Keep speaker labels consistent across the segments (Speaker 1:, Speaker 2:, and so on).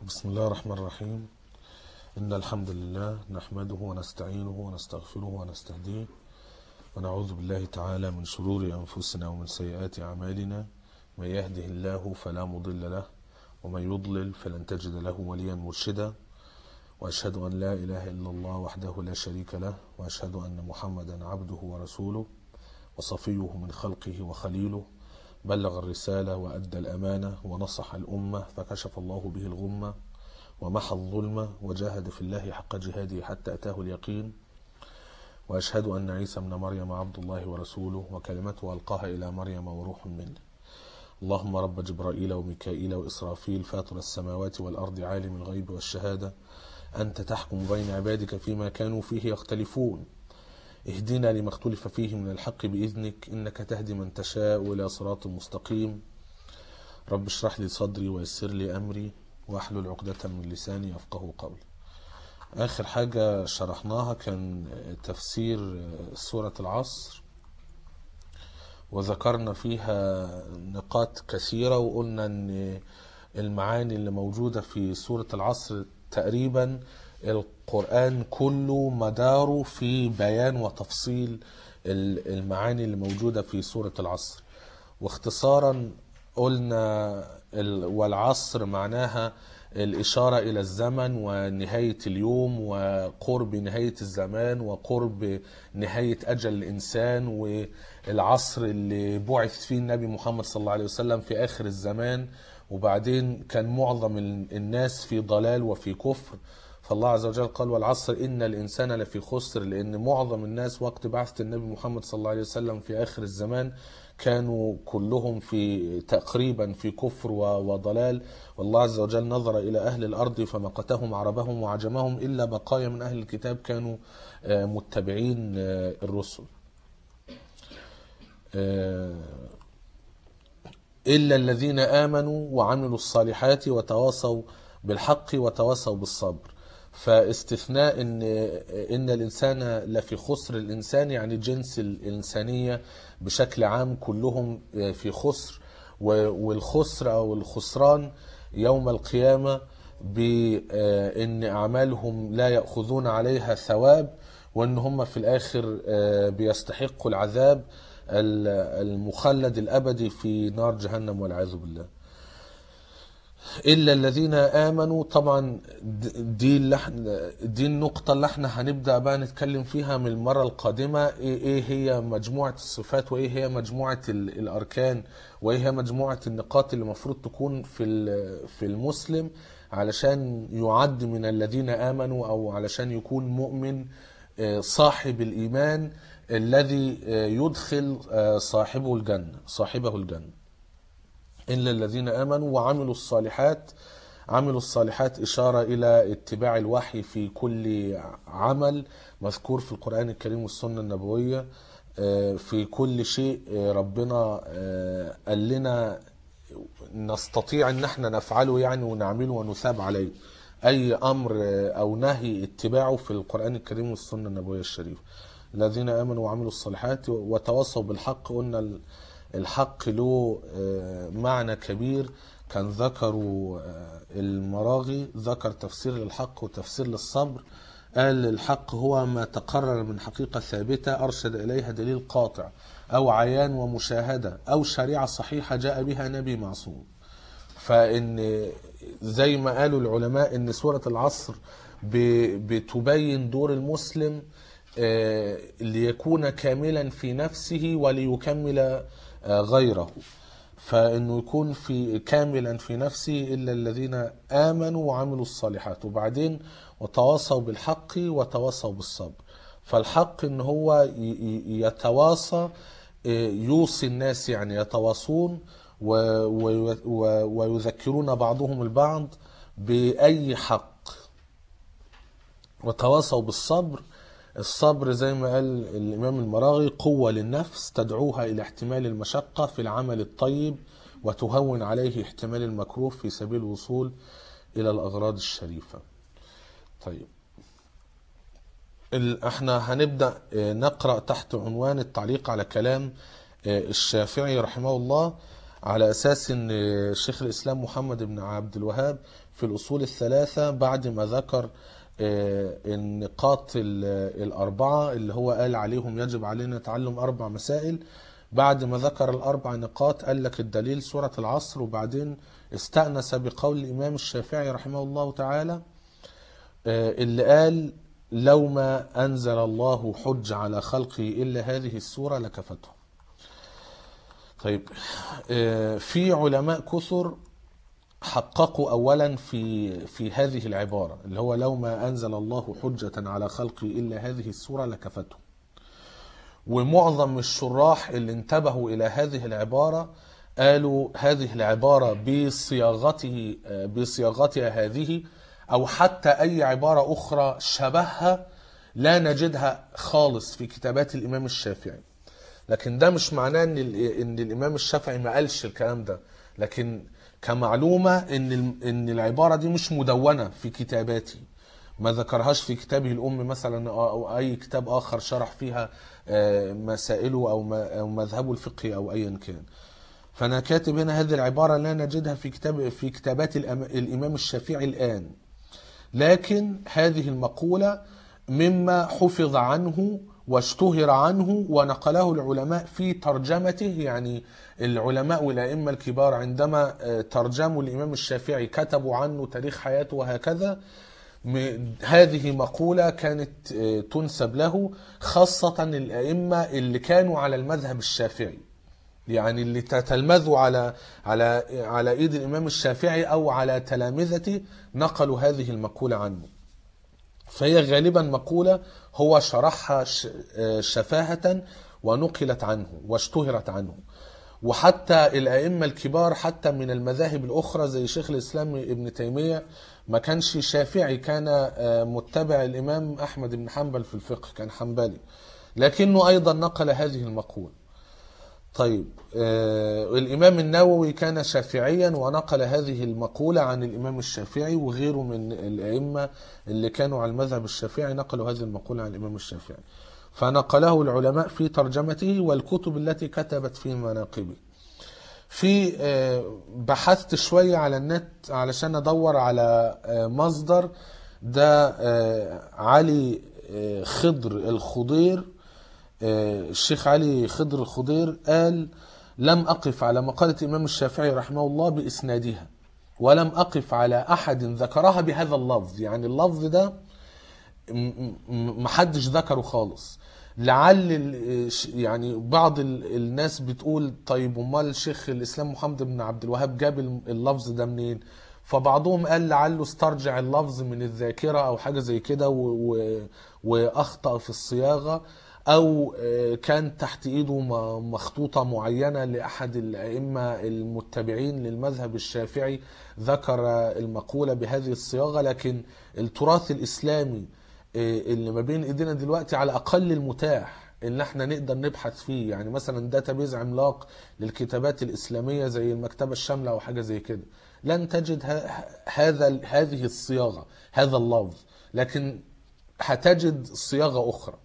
Speaker 1: بسم الله الرحمن الرحيم إن الحمد لله نحمده ونستعينه ونستغفره ونستهديه ونعوذ بالله تعالى من شرور أنفسنا ومن سيئات أعمالنا من يهده الله فلا مضل له ومن يضلل فلن تجد له وليا مرشدا وأشهد أن لا إله إلا الله وحده لا شريك له وأشهد أن محمدا عبده ورسوله وصفيه من خلقه وخليله بلغ الرسالة وأدى الأمانة ونصح الأمة فكشف الله به الغمة ومحى الظلمة وجاهد في الله حق جهاده حتى أتاه اليقين وأشهد أن عيسى ابن مريم عبد الله ورسوله وكلمته ألقاها إلى مريم وروح منه اللهم رب جبرائيل وميكائيل وإسرافيل فاطر السماوات والأرض عالم الغيب والشهادة أنت تحكم بين عبادك فيما كانوا فيه يختلفون اهدنا لما اختلف فيه من الحق بإذنك إنك تهدي من تشاء إلى صراط مستقيم رب اشرح لي صدري ويسر لي أمري واحلل عقدة من لساني يفقه قولي آخر حاجة شرحناها كان تفسير سورة العصر وذكرنا فيها نقاط كثيرة وقلنا أن المعاني اللي موجودة في سورة العصر تقريبا القرآن كله مداره في بيان وتفصيل المعاني اللي موجودة في سورة العصر واختصارا قلنا والعصر معناها الإشارة إلى الزمن ونهاية اليوم وقرب نهاية الزمان وقرب نهاية أجل الإنسان والعصر اللي بعث فيه النبي محمد صلى الله عليه وسلم في آخر الزمان وبعدين كان معظم الناس في ضلال وفي كفر فالله عز وجل قال والعصر إن الإنسان لفي خسر لأن معظم الناس وقت بعثة النبي محمد صلى الله عليه وسلم في آخر الزمان كانوا كلهم في تقريبا في كفر وضلال والله عز وجل نظر إلى أهل الأرض فمقتهم عربهم وعجمهم إلا بقايا من أهل الكتاب كانوا متبعين الرسل إلا الذين آمنوا وعملوا الصالحات وتواصوا بالحق وتواصوا بالصبر فاستثناء ان ان الانسان لفي خسر الانسان يعني جنس الانسانيه بشكل عام كلهم في خسر والخسر او الخسران يوم القيامه بان اعمالهم لا ياخذون عليها ثواب وان هم في الاخر بيستحقوا العذاب المخلد الابدي في نار جهنم والعياذ بالله الا الذين امنوا طبعا دي اللي دي النقطه اللي احنا هنبدا بقى نتكلم فيها من المره القادمه ايه هي مجموعه الصفات وايه هي مجموعه الاركان وايه هي مجموعه النقاط اللي المفروض تكون في في المسلم علشان يعد من الذين امنوا او علشان يكون مؤمن صاحب الايمان الذي يدخل صاحبه الجنه صاحبه الجنه إلا الذين آمنوا وعملوا الصالحات عملوا الصالحات إشارة إلى اتباع الوحي في كل عمل مذكور في القرآن الكريم والسنة النبوية في كل شيء ربنا قال لنا نستطيع ان احنا نفعله يعني ونعمله ونثاب عليه اي امر او نهي اتباعه في القرآن الكريم والسنة النبوية الشريفة الذين امنوا وعملوا الصالحات وتواصوا بالحق قلنا الحق له معنى كبير كان ذكروا المراغي ذكر تفسير للحق وتفسير للصبر قال الحق هو ما تقرر من حقيقة ثابتة أرشد إليها دليل قاطع أو عيان ومشاهدة أو شريعة صحيحة جاء بها نبي معصوم فإن زي ما قالوا العلماء إن سورة العصر بتبين دور المسلم ليكون كاملا في نفسه وليكمل غيره فانه يكون في كاملا في نفسه الا الذين امنوا وعملوا الصالحات وبعدين وتواصوا بالحق وتواصوا بالصبر فالحق ان هو يتواصى يوصي الناس يعني يتواصون ويذكرون بعضهم البعض باي حق وتواصوا بالصبر الصبر زي ما قال الإمام المراغي قوة للنفس تدعوها إلى احتمال المشقة في العمل الطيب وتهون عليه احتمال المكروه في سبيل الوصول إلى الأغراض الشريفة طيب احنا هنبدأ نقرأ تحت عنوان التعليق على كلام الشافعي رحمه الله على أساس أن شيخ الإسلام محمد بن عبد الوهاب في الأصول الثلاثة بعد ما ذكر آه، النقاط ال- الأربعة اللي هو قال عليهم يجب علينا تعلم أربع مسائل بعد ما ذكر الأربع نقاط قال لك الدليل سورة العصر وبعدين استأنس بقول الإمام الشافعي رحمه الله تعالى آه، اللي قال لو ما أنزل الله حج على خلقه إلا هذه السورة لكفتهم طيب آه، في علماء كثر حققوا اولا في في هذه العباره اللي هو لو ما انزل الله حجه على خلقي الا هذه السوره لكفتهم ومعظم الشراح اللي انتبهوا الى هذه العباره قالوا هذه العباره بصياغته آه، بصياغتها هذه او حتى اي عباره اخرى شبهها لا نجدها خالص في كتابات الامام الشافعي لكن ده مش معناه ان ال- ان الامام الشافعي ما قالش الكلام ده لكن كمعلومه ان ال- ان العباره دي مش مدونه في كتاباته ما ذكرهاش في كتابه الام مثلا او اي كتاب اخر شرح فيها آه، مسائله او ما- أو مذهبه الفقهي او ايا كان فانا كاتب هنا هذه العباره لا نجدها في كتاب في كتابات الأم- الامام الشافعي الان لكن هذه المقولة مما حفظ عنه واشتهر عنه ونقله العلماء في ترجمته يعني العلماء والأئمة الكبار عندما آه، ترجموا الإمام الشافعي كتبوا عنه تاريخ حياته وهكذا م- هذه مقولة كانت آه، تنسب له خاصة الأئمة اللي كانوا على المذهب الشافعي يعني اللي تتلمذوا على على على ايد الامام الشافعي او على تلامذته نقلوا هذه المقوله عنه فهي غالبا مقوله هو شرحها ش- آه، شفاهه ونقلت عنه واشتهرت عنه وحتى الائمه الكبار حتى من المذاهب الاخرى زي شيخ الاسلام ابن تيميه ما كانش شافعي كان آه، متبع الامام احمد بن حنبل في الفقه كان حنبلي لكنه ايضا نقل هذه المقوله طيب آه الإمام النووي كان شافعيا ونقل هذه المقولة عن الإمام الشافعي وغيره من الأئمة اللي كانوا على المذهب الشافعي نقلوا هذه المقولة عن الإمام الشافعي فنقله العلماء في ترجمته والكتب التي كتبت في مناقبه في آه، بحثت شوية على النت علشان أدور على آه، مصدر ده آه، علي آه، خضر الخضير آه، الشيخ علي خضر الخضير قال لم أقف على مقالة الإمام الشافعي رحمه الله بإسنادها ولم أقف على أحد ذكرها بهذا اللفظ يعني اللفظ ده م- م- محدش ذكره خالص لعل ال- ش- يعني بعض ال- الناس بتقول طيب امال شيخ الاسلام محمد بن عبد الوهاب جاب ال- اللفظ ده منين فبعضهم قال لعله استرجع اللفظ من الذاكره او حاجه زي كده و- و- واخطا في الصياغه او آه، كان تحت ايده م- مخطوطه معينه لاحد الائمه المتبعين للمذهب الشافعي ذكر المقوله بهذه الصياغه لكن التراث الاسلامي إيه اللي ما بين ايدينا دلوقتي على اقل المتاح ان احنا نقدر نبحث فيه يعني مثلا داتابيز عملاق للكتابات الاسلاميه زي المكتبه الشامله او حاجه زي كده لن تجد ه- هذا هذه الصياغه هذا اللفظ لكن هتجد صياغه اخرى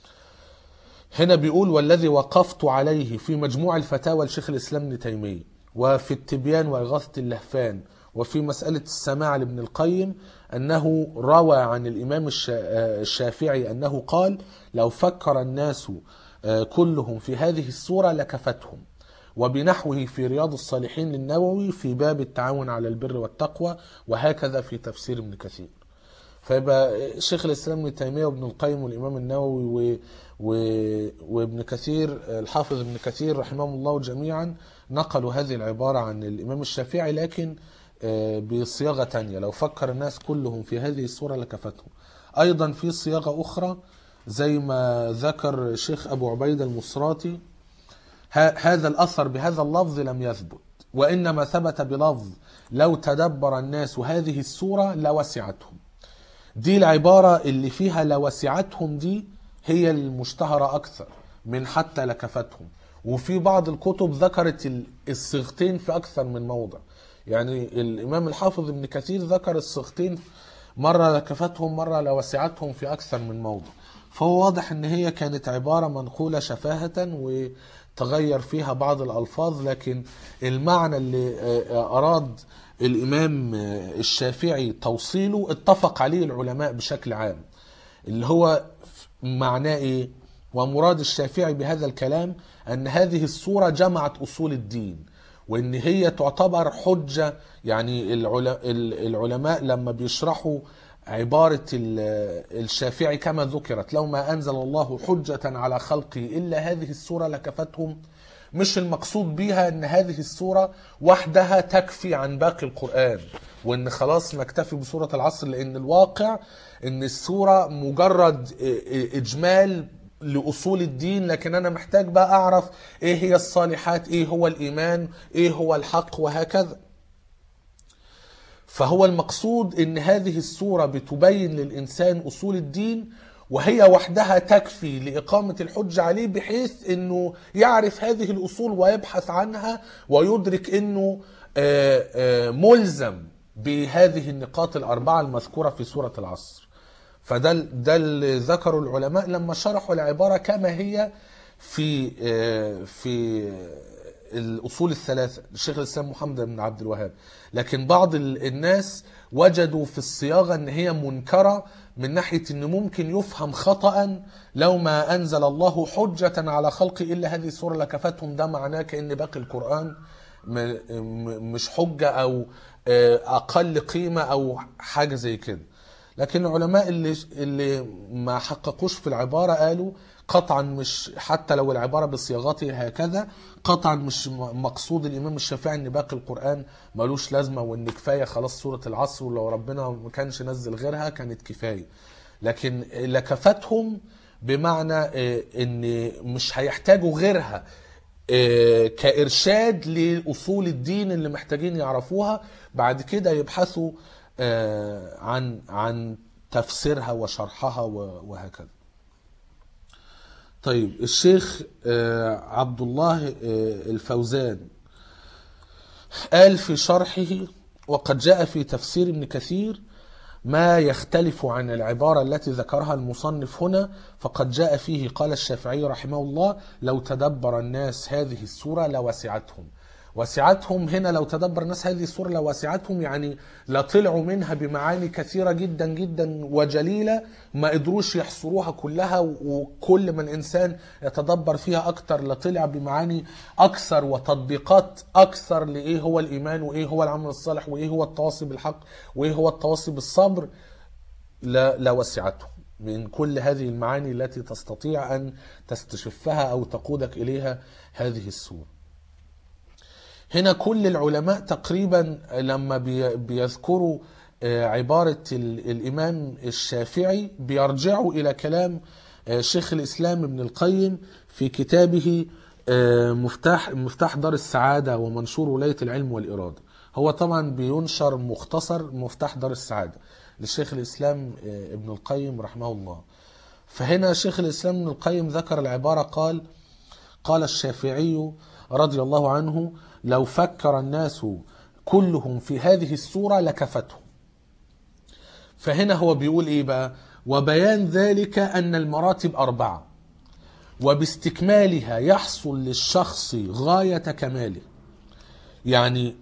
Speaker 1: هنا بيقول والذي وقفت عليه في مجموع الفتاوى لشيخ الاسلام ابن تيميه وفي التبيان واغاثه اللهفان وفي مساله السماع لابن القيم انه روى عن الامام الشا- آه، الشافعي انه قال لو فكر الناس آه، كلهم في هذه السوره لكفتهم وبنحوه في رياض الصالحين للنووي في باب التعاون على البر والتقوى وهكذا في تفسير ابن كثير فيبقى شيخ الاسلام ابن تيميه وابن القيم والامام النووي و... و... وابن كثير الحافظ ابن كثير رحمهم الله جميعا نقلوا هذه العباره عن الامام الشافعي لكن آه، بصياغه تانية لو فكر الناس كلهم في هذه الصوره لكفتهم ايضا في صياغه اخرى زي ما ذكر شيخ ابو عبيده المصراتي ه- هذا الأثر بهذا اللفظ لم يثبت وإنما ثبت بلفظ لو تدبر الناس هذه السورة لوسعتهم دي العبارة اللي فيها لوسعتهم دي هي المشتهرة أكثر من حتى لكفتهم وفي بعض الكتب ذكرت ال- الصيغتين في أكثر من موضع يعني الإمام الحافظ ابن كثير ذكر الصيغتين مرة لكفتهم مرة لوسعتهم في أكثر من موضع فهو واضح ان هي كانت عبارة منقولة شفاهة تغير فيها بعض الألفاظ لكن المعنى اللي آه، أراد الإمام آه، الشافعي توصيله اتفق عليه العلماء بشكل عام اللي هو معناه إيه؟ ومراد الشافعي بهذا الكلام أن هذه السورة جمعت أصول الدين وان هي تعتبر حجه يعني العل- ال- العلماء لما بيشرحوا عباره ال- الشافعي كما ذكرت لو ما انزل الله حجه على خلقه الا هذه السوره لكفتهم مش المقصود بيها ان هذه السوره وحدها تكفي عن باقي القران وان خلاص نكتفي بسوره العصر لان الواقع ان السوره مجرد اجمال لاصول الدين لكن انا محتاج بقى اعرف ايه هي الصالحات ايه هو الايمان ايه هو الحق وهكذا فهو المقصود ان هذه السوره بتبين للانسان اصول الدين وهي وحدها تكفي لاقامه الحجه عليه بحيث انه يعرف هذه الاصول ويبحث عنها ويدرك انه آه، آه، ملزم بهذه النقاط الاربعه المذكوره في سوره العصر فده ده اللي ذكره العلماء لما شرحوا العباره كما هي في آه، في الاصول الثلاثه للشيخ الاسلام محمد بن عبد الوهاب لكن بعض ال- الناس وجدوا في الصياغه ان هي منكره من ناحيه ان ممكن يفهم خطا لو ما انزل الله حجه على خلقه الا هذه السوره لكفتهم ده معناه كان باقي القران م- م- مش حجه او آه، اقل قيمه او حاجه زي كده لكن العلماء اللي اللي ما حققوش في العباره قالوا قطعا مش حتى لو العباره بصياغتها هكذا قطعا مش م- مقصود الامام الشافعي ان باقي القران ملوش لازمه وان كفايه خلاص سوره العصر ولو ربنا ما كانش نزل غيرها كانت كفايه لكن لكفتهم بمعنى آه، ان مش هيحتاجوا غيرها آه، كإرشاد لأصول الدين اللي محتاجين يعرفوها بعد كده يبحثوا آه، عن عن تفسيرها وشرحها و- وهكذا طيب الشيخ آه، عبد الله آه، الفوزان قال في شرحه وقد جاء في تفسير ابن كثير ما يختلف عن العبارة التي ذكرها المصنف هنا فقد جاء فيه قال الشافعي رحمه الله لو تدبر الناس هذه السورة لوسعتهم وسعتهم هنا لو تدبر الناس هذه السورة لوسعتهم يعني لطلعوا منها بمعاني كثيرة جدا جدا وجليلة ما قدروش يحصروها كلها وكل ما الإنسان يتدبر فيها أكتر لطلع بمعاني أكثر وتطبيقات أكثر لإيه هو الإيمان وإيه هو العمل الصالح وإيه هو التواصي بالحق وإيه هو التواصي بالصبر لا, لا وسعته من كل هذه المعاني التي تستطيع أن تستشفها أو تقودك إليها هذه السورة هنا كل العلماء تقريبا لما بي- بيذكروا آه، عبارة ال- الإمام الشافعي بيرجعوا إلى كلام آه، شيخ الإسلام ابن القيم في كتابه آه، مفتاح مفتاح دار السعادة ومنشور ولاية العلم والإرادة هو طبعا بينشر مختصر مفتاح دار السعادة للشيخ الإسلام آه، ابن القيم رحمه الله فهنا شيخ الإسلام ابن القيم ذكر العبارة قال قال الشافعي رضي الله عنه لو فكر الناس كلهم في هذه السورة لكفتهم فهنا هو بيقول ايه بقى وبيان ذلك ان المراتب اربعه وباستكمالها يحصل للشخص غايه كماله يعني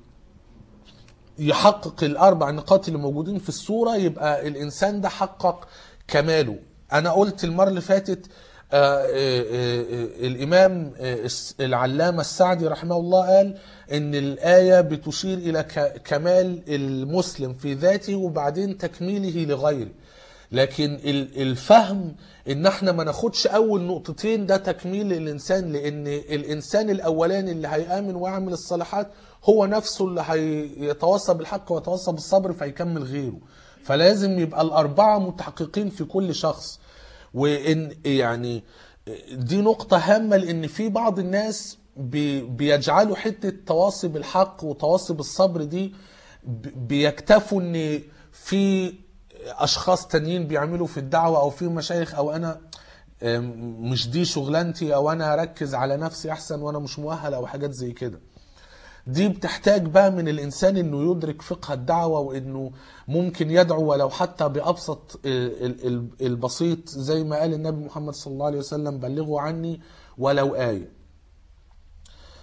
Speaker 1: يحقق الاربع نقاط اللي موجودين في الصوره يبقى الانسان ده حقق كماله انا قلت المره اللي فاتت آه، آه، آه، الامام آه، العلامه السعدي رحمه الله قال ان الايه بتشير الى ك- كمال المسلم في ذاته وبعدين تكميله لغيره لكن ال- الفهم ان احنا ما ناخدش اول نقطتين ده تكميل للانسان لان الانسان الاولاني اللي هيامن ويعمل الصالحات هو نفسه اللي هيتواصى بالحق ويتواصى بالصبر فيكمل غيره فلازم يبقى الاربعه متحققين في كل شخص وان يعني دي نقطة هامة لان في بعض الناس بي- بيجعلوا حتة تواصي بالحق وتواصي بالصبر دي ب- بيكتفوا ان في اشخاص تانيين بيعملوا في الدعوة او في مشايخ او انا أم، مش دي شغلانتي او انا اركز على نفسي احسن وانا مش مؤهل او حاجات زي كده دي بتحتاج بقى من الانسان انه يدرك فقه الدعوه وانه ممكن يدعو ولو حتى بابسط ال- ال- ال- البسيط زي ما قال النبي محمد صلى الله عليه وسلم بلغوا عني ولو ايه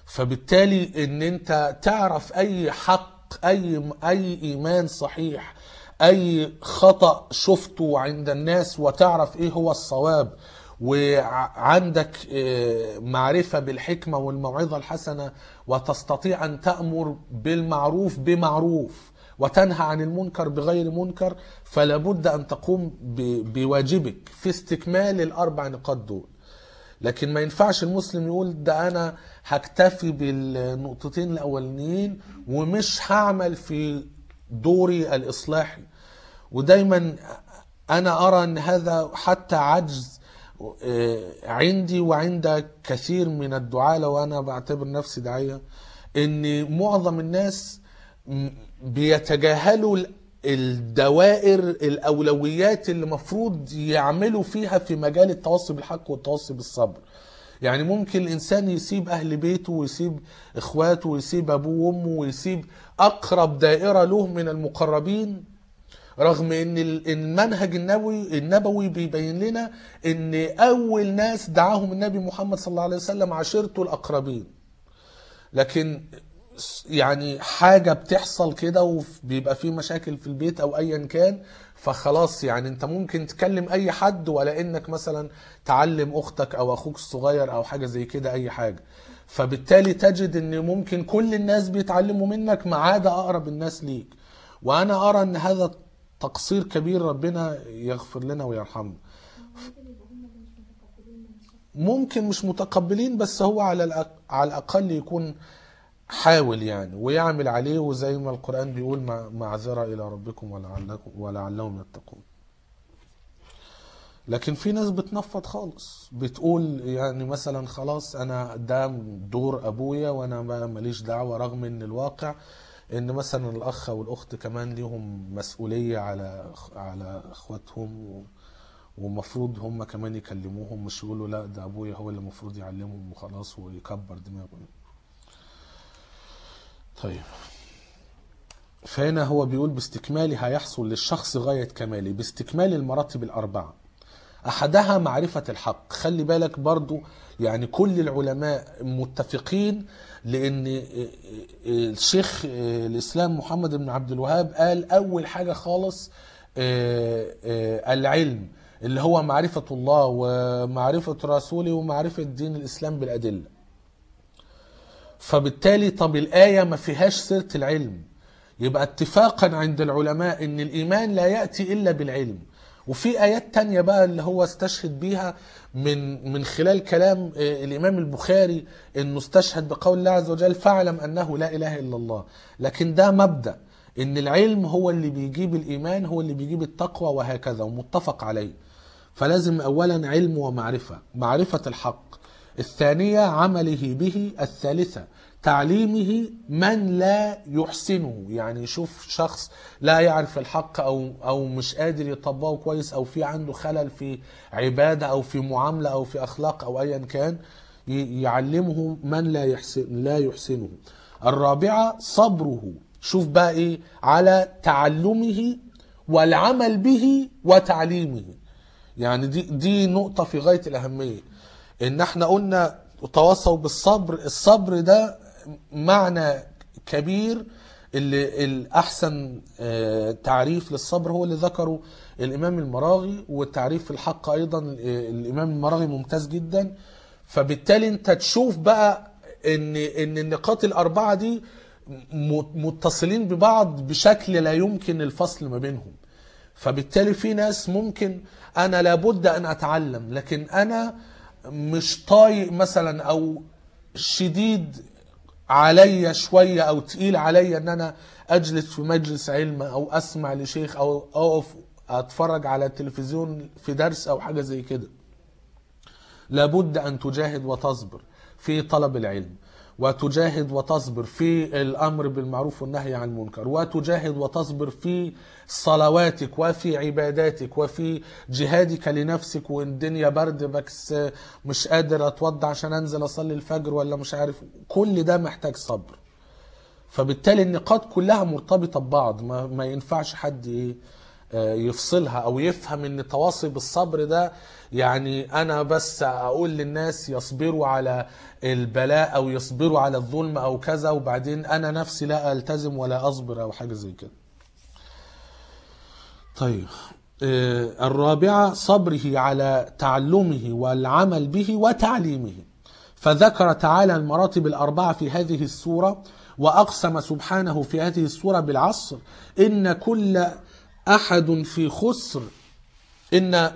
Speaker 1: فبالتالي ان انت تعرف اي حق اي اي ايمان صحيح اي خطأ شفته عند الناس وتعرف ايه هو الصواب وعندك آه، معرفة بالحكمة والموعظة الحسنة وتستطيع أن تأمر بالمعروف بمعروف وتنهى عن المنكر بغير منكر فلا بد أن تقوم ب- بواجبك في استكمال الأربع نقاط دول لكن ما ينفعش المسلم يقول ده أنا هكتفي بالنقطتين الأولانيين ومش هعمل في دوري الإصلاحي ودايما أنا أرى أن هذا حتى عجز آه، عندي وعند كثير من الدعاة لو أنا بعتبر نفسي داعية أن معظم الناس م- بيتجاهلوا ال- الدوائر الأولويات اللي مفروض يعملوا فيها في مجال التواصي بالحق والتواصي بالصبر يعني ممكن الإنسان يسيب أهل بيته ويسيب إخواته ويسيب أبوه وأمه ويسيب أقرب دائرة له من المقربين رغم ان ال- المنهج النبوي النبوي بيبين لنا ان اول ناس دعاهم النبي محمد صلى الله عليه وسلم عشيرته الاقربين لكن س- يعني حاجة بتحصل كده وبيبقى في مشاكل في البيت او ايا كان فخلاص يعني انت ممكن تكلم اي حد ولا انك مثلا تعلم اختك او اخوك الصغير او حاجة زي كده اي حاجة فبالتالي تجد ان ممكن كل الناس بيتعلموا منك ما عدا اقرب الناس ليك وانا ارى ان هذا تقصير كبير ربنا يغفر لنا ويرحمنا ممكن مش متقبلين بس هو على الأق- على الاقل يكون حاول يعني ويعمل عليه وزي ما القران بيقول مع- معذره الى ربكم ولعلكم ولعلهم يتقون لكن في ناس بتنفض خالص بتقول يعني مثلا خلاص انا ده دور ابويا وانا ما- ماليش دعوه رغم ان الواقع ان مثلا الاخ او الاخت كمان ليهم مسؤوليه على على اخواتهم و- ومفروض هم كمان يكلموهم مش يقولوا لا ده ابويا هو اللي المفروض يعلمهم وخلاص ويكبر دماغه طيب فهنا هو بيقول باستكمالها يحصل للشخص غاية كماله باستكمال المراتب الأربعة أحدها معرفة الحق خلي بالك برضو يعني كل العلماء متفقين لأن الشيخ الإسلام محمد بن عبد الوهاب قال أول حاجة خالص آه، آه، العلم اللي هو معرفة الله ومعرفة رسوله ومعرفة دين الإسلام بالأدلة فبالتالي طب الآية ما فيهاش سيرة العلم يبقى اتفاقا عند العلماء ان الإيمان لا يأتي إلا بالعلم وفي آيات تانية بقى اللي هو استشهد بيها من من خلال كلام آه، الإمام البخاري إنه استشهد بقول الله عز وجل فاعلم أنه لا إله إلا الله لكن ده مبدأ إن العلم هو اللي بيجيب الإيمان هو اللي بيجيب التقوى وهكذا ومتفق عليه فلازم أولا علم ومعرفة معرفة الحق الثانية عمله به الثالثة تعليمه من لا يحسنه يعني يشوف شخص لا يعرف الحق أو, أو مش قادر يطبقه كويس أو في عنده خلل في عبادة أو في معاملة أو في أخلاق أو أيا كان ي- يعلمه من لا يحسن لا يحسنه الرابعة صبره شوف بقى إيه على تعلمه والعمل به وتعليمه يعني دي دي نقطة في غاية الأهمية إن احنا قلنا تواصوا بالصبر الصبر ده معنى كبير اللي الأحسن آه، تعريف للصبر هو اللي ذكره الإمام المراغي والتعريف في الحق أيضا آه، الإمام المراغي ممتاز جدا فبالتالي أنت تشوف بقى إن إن النقاط الأربعة دي م- متصلين ببعض بشكل لا يمكن الفصل ما بينهم فبالتالي في ناس ممكن انا لابد ان اتعلم لكن انا مش طايق مثلا او شديد عليا شويه او تقيل عليا ان انا اجلس في مجلس علم او اسمع لشيخ او اقف اتفرج على التلفزيون في درس او حاجه زي كده لابد ان تجاهد وتصبر في طلب العلم وتجاهد وتصبر في الامر بالمعروف والنهي عن المنكر وتجاهد وتصبر في صلواتك وفي عباداتك وفي جهادك لنفسك والدنيا برد بس مش قادر اتوضى عشان انزل اصلي الفجر ولا مش عارف كل ده محتاج صبر فبالتالي النقاط كلها مرتبطه ببعض ما, ما ينفعش حد ايه آه، يفصلها او يفهم ان التواصي بالصبر ده يعني انا بس اقول للناس يصبروا على البلاء او يصبروا على الظلم او كذا وبعدين انا نفسي لا التزم ولا اصبر او حاجه زي كده طيب آه، الرابعة صبره على تعلمه والعمل به وتعليمه فذكر تعالى المراتب الأربعة في هذه السورة وأقسم سبحانه في هذه السورة بالعصر إن كل أحد في خسر إن آه،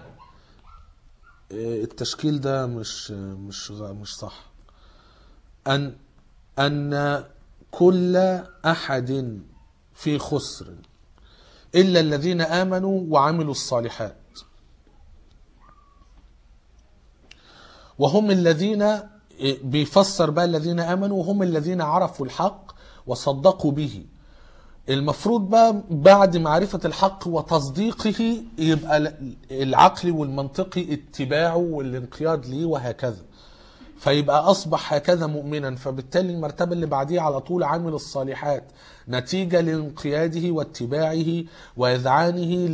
Speaker 1: التشكيل ده مش مش غ- مش صح أن أن كل أحد في خسر إلا الذين آمنوا وعملوا الصالحات وهم الذين بيفسر بقى الذين آمنوا وهم الذين عرفوا الحق وصدقوا به المفروض بقى بعد معرفة الحق وتصديقه يبقى العقل والمنطقي اتباعه والانقياد ليه وهكذا فيبقى أصبح هكذا مؤمنا فبالتالي المرتبة اللي بعديها على طول عامل الصالحات نتيجة لانقياده واتباعه وإذعانه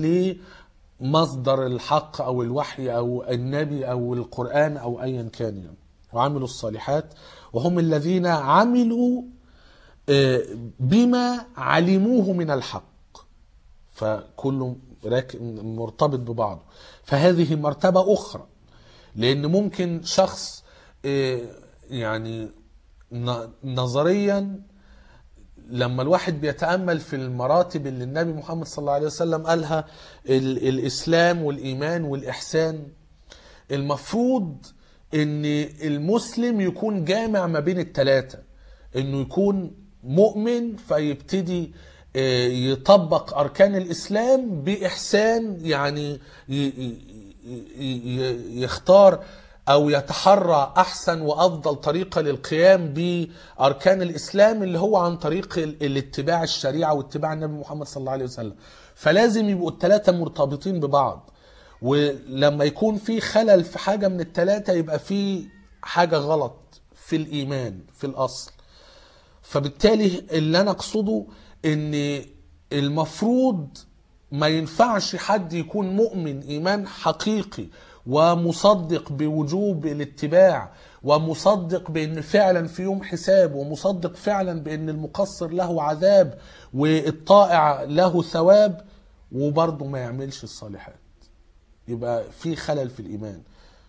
Speaker 1: لمصدر الحق أو الوحي أو النبي أو القرآن أو أيا كان يعني وعملوا الصالحات وهم الذين عملوا آه، بما علموه من الحق فكله راك- مرتبط ببعضه فهذه مرتبة أخرى لأن ممكن شخص آه، يعني ن- نظريا لما الواحد بيتأمل في المراتب اللي النبي محمد صلى الله عليه وسلم قالها ال- الإسلام والإيمان والإحسان المفروض ان المسلم يكون جامع ما بين التلاتة انه يكون مؤمن فيبتدي آه، يطبق اركان الاسلام باحسان يعني ي- ي- ي- ي- يختار او يتحرى احسن وافضل طريقه للقيام باركان الاسلام اللي هو عن طريق ال- الاتباع الشريعه واتباع النبي محمد صلى الله عليه وسلم فلازم يبقوا الثلاثه مرتبطين ببعض ولما يكون في خلل في حاجة من التلاتة يبقى في حاجة غلط في الإيمان في الأصل فبالتالي اللي أنا أقصده إن المفروض ما ينفعش حد يكون مؤمن إيمان حقيقي ومصدق بوجوب الاتباع ومصدق بأن فعلا في يوم حساب ومصدق فعلا بأن المقصر له عذاب والطائع له ثواب وبرضه ما يعملش الصالحات يبقى في خلل في الإيمان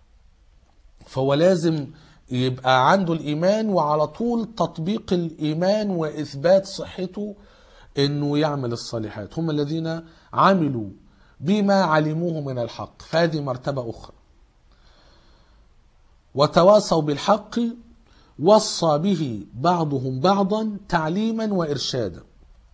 Speaker 1: فهو لازم يبقى عنده الإيمان وعلى طول تطبيق الإيمان وإثبات صحته إنه يعمل الصالحات هم الذين عملوا بما علموه من الحق فهذه مرتبة أخرى وتواصوا بالحق وصى به بعضهم بعضا تعليما وإرشادا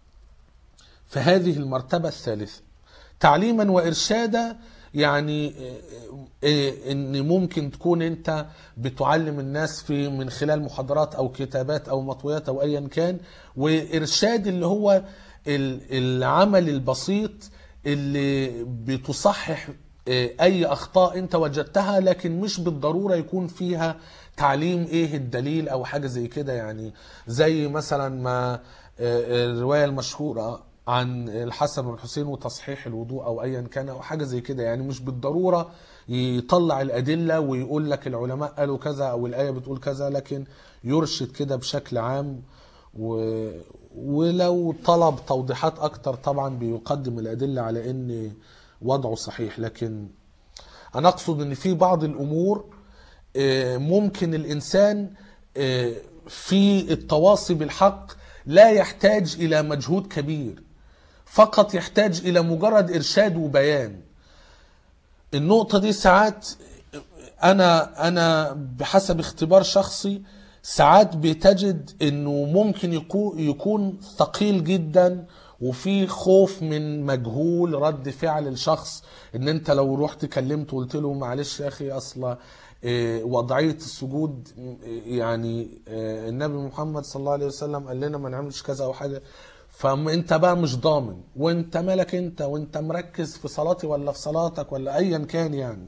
Speaker 1: فهذه المرتبة الثالثة تعليما وإرشادا يعني إيه ان ممكن تكون انت بتعلم الناس في من خلال محاضرات او كتابات او مطويات او ايا كان وارشاد اللي هو ال- العمل البسيط اللي بتصحح إيه، اي اخطاء انت وجدتها لكن مش بالضروره يكون فيها تعليم ايه الدليل او حاجه زي كده يعني زي مثلا ما آه، الروايه المشهوره عن الحسن والحسين وتصحيح الوضوء او ايا كان او حاجه زي كده يعني مش بالضروره يطلع الادله ويقول لك العلماء قالوا كذا او الايه بتقول كذا لكن يرشد كده بشكل عام و... ولو طلب توضيحات اكتر طبعا بيقدم الادله على ان وضعه صحيح لكن انا اقصد ان في بعض الامور آه، ممكن الانسان آه، في التواصي بالحق لا يحتاج الى مجهود كبير فقط يحتاج الى مجرد ارشاد وبيان النقطة دي ساعات انا انا بحسب اختبار شخصي ساعات بتجد انه ممكن يكون يكون ثقيل جدا وفي خوف من مجهول رد فعل الشخص ان انت لو رحت كلمته وقلت له معلش يا اخي اصلا إيه، وضعية السجود إيه، يعني إيه، النبي محمد صلى الله عليه وسلم قال لنا ما نعملش كذا او حاجة فانت بقى مش ضامن وانت مالك انت وانت مركز في صلاتي ولا في صلاتك ولا ايا كان يعني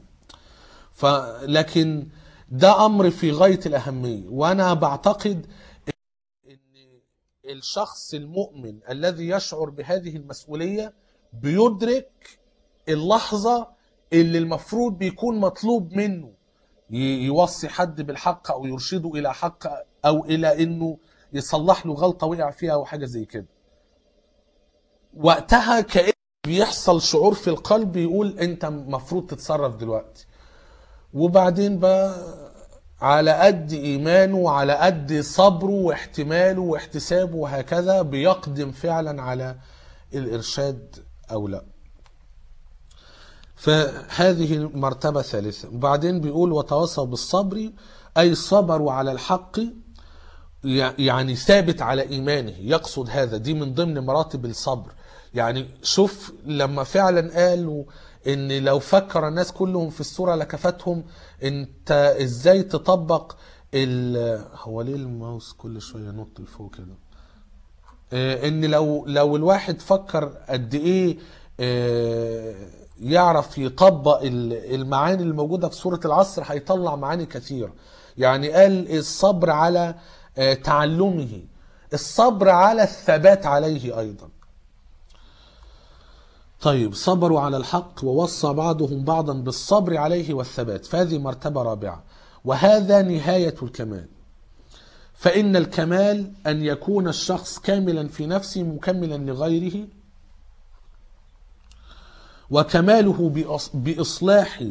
Speaker 1: فلكن ده امر في غايه الاهميه وانا بعتقد ان الشخص المؤمن الذي يشعر بهذه المسؤوليه بيدرك اللحظة اللي المفروض بيكون مطلوب منه ي- يوصي حد بالحق او يرشده الى حق او الى انه يصلح له غلطة وقع فيها او حاجة زي كده وقتها كأن بيحصل شعور في القلب يقول انت مفروض تتصرف دلوقتي وبعدين بقى على قد ايمانه وعلى قد صبره واحتماله واحتسابه وهكذا بيقدم فعلا على الارشاد او لا فهذه مرتبة ثالثة وبعدين بيقول وتواصوا بالصبر أي صبروا على الحق يعني ثابت على إيمانه يقصد هذا دي من ضمن مراتب الصبر يعني شوف لما فعلا قالوا ان لو فكر الناس كلهم في الصورة لكفتهم انت ازاي تطبق ال هو ليه الماوس كل شوية ينط لفوق كده آه، ان لو لو الواحد فكر قد ايه آه، يعرف يطبق ال- المعاني الموجوده في سوره العصر هيطلع معاني كثيره يعني قال الصبر على آه، تعلمه الصبر على الثبات عليه ايضا طيب صبروا على الحق ووصى بعضهم بعضا بالصبر عليه والثبات فهذه مرتبه رابعه وهذا نهايه الكمال فإن الكمال أن يكون الشخص كاملا في نفسه مكملا لغيره وكماله بإص- بإصلاح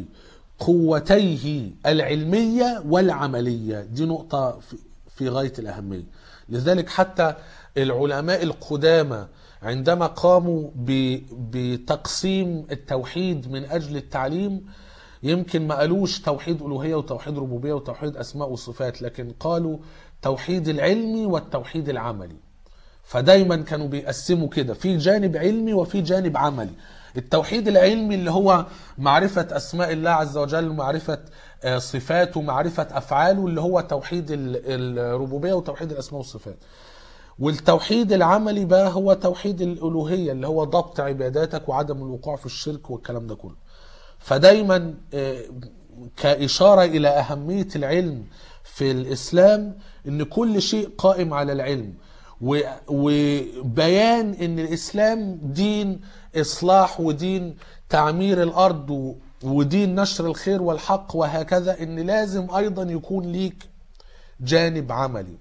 Speaker 1: قوتيه العلمية والعملية دي نقطة في- في غاية الأهمية لذلك حتى العلماء القدامى عندما قاموا ب- بتقسيم التوحيد من أجل التعليم يمكن ما قالوش توحيد ألوهية وتوحيد ربوبية وتوحيد أسماء وصفات لكن قالوا توحيد العلمي والتوحيد العملي فدايما كانوا بيقسموا كده في جانب علمي وفي جانب عملي التوحيد العلمي اللي هو معرفة أسماء الله عز وجل ومعرفة آه، صفاته ومعرفة أفعاله اللي هو توحيد ال- الربوبية وتوحيد الأسماء والصفات والتوحيد العملي بقى هو توحيد الألوهية اللي هو ضبط عباداتك وعدم الوقوع في الشرك والكلام ده كله فدايما آه، كإشارة إلى أهمية العلم في الإسلام إن كل شيء قائم على العلم و- وبيان إن الإسلام دين إصلاح ودين تعمير الأرض و- ودين نشر الخير والحق وهكذا إن لازم أيضا يكون ليك جانب عملي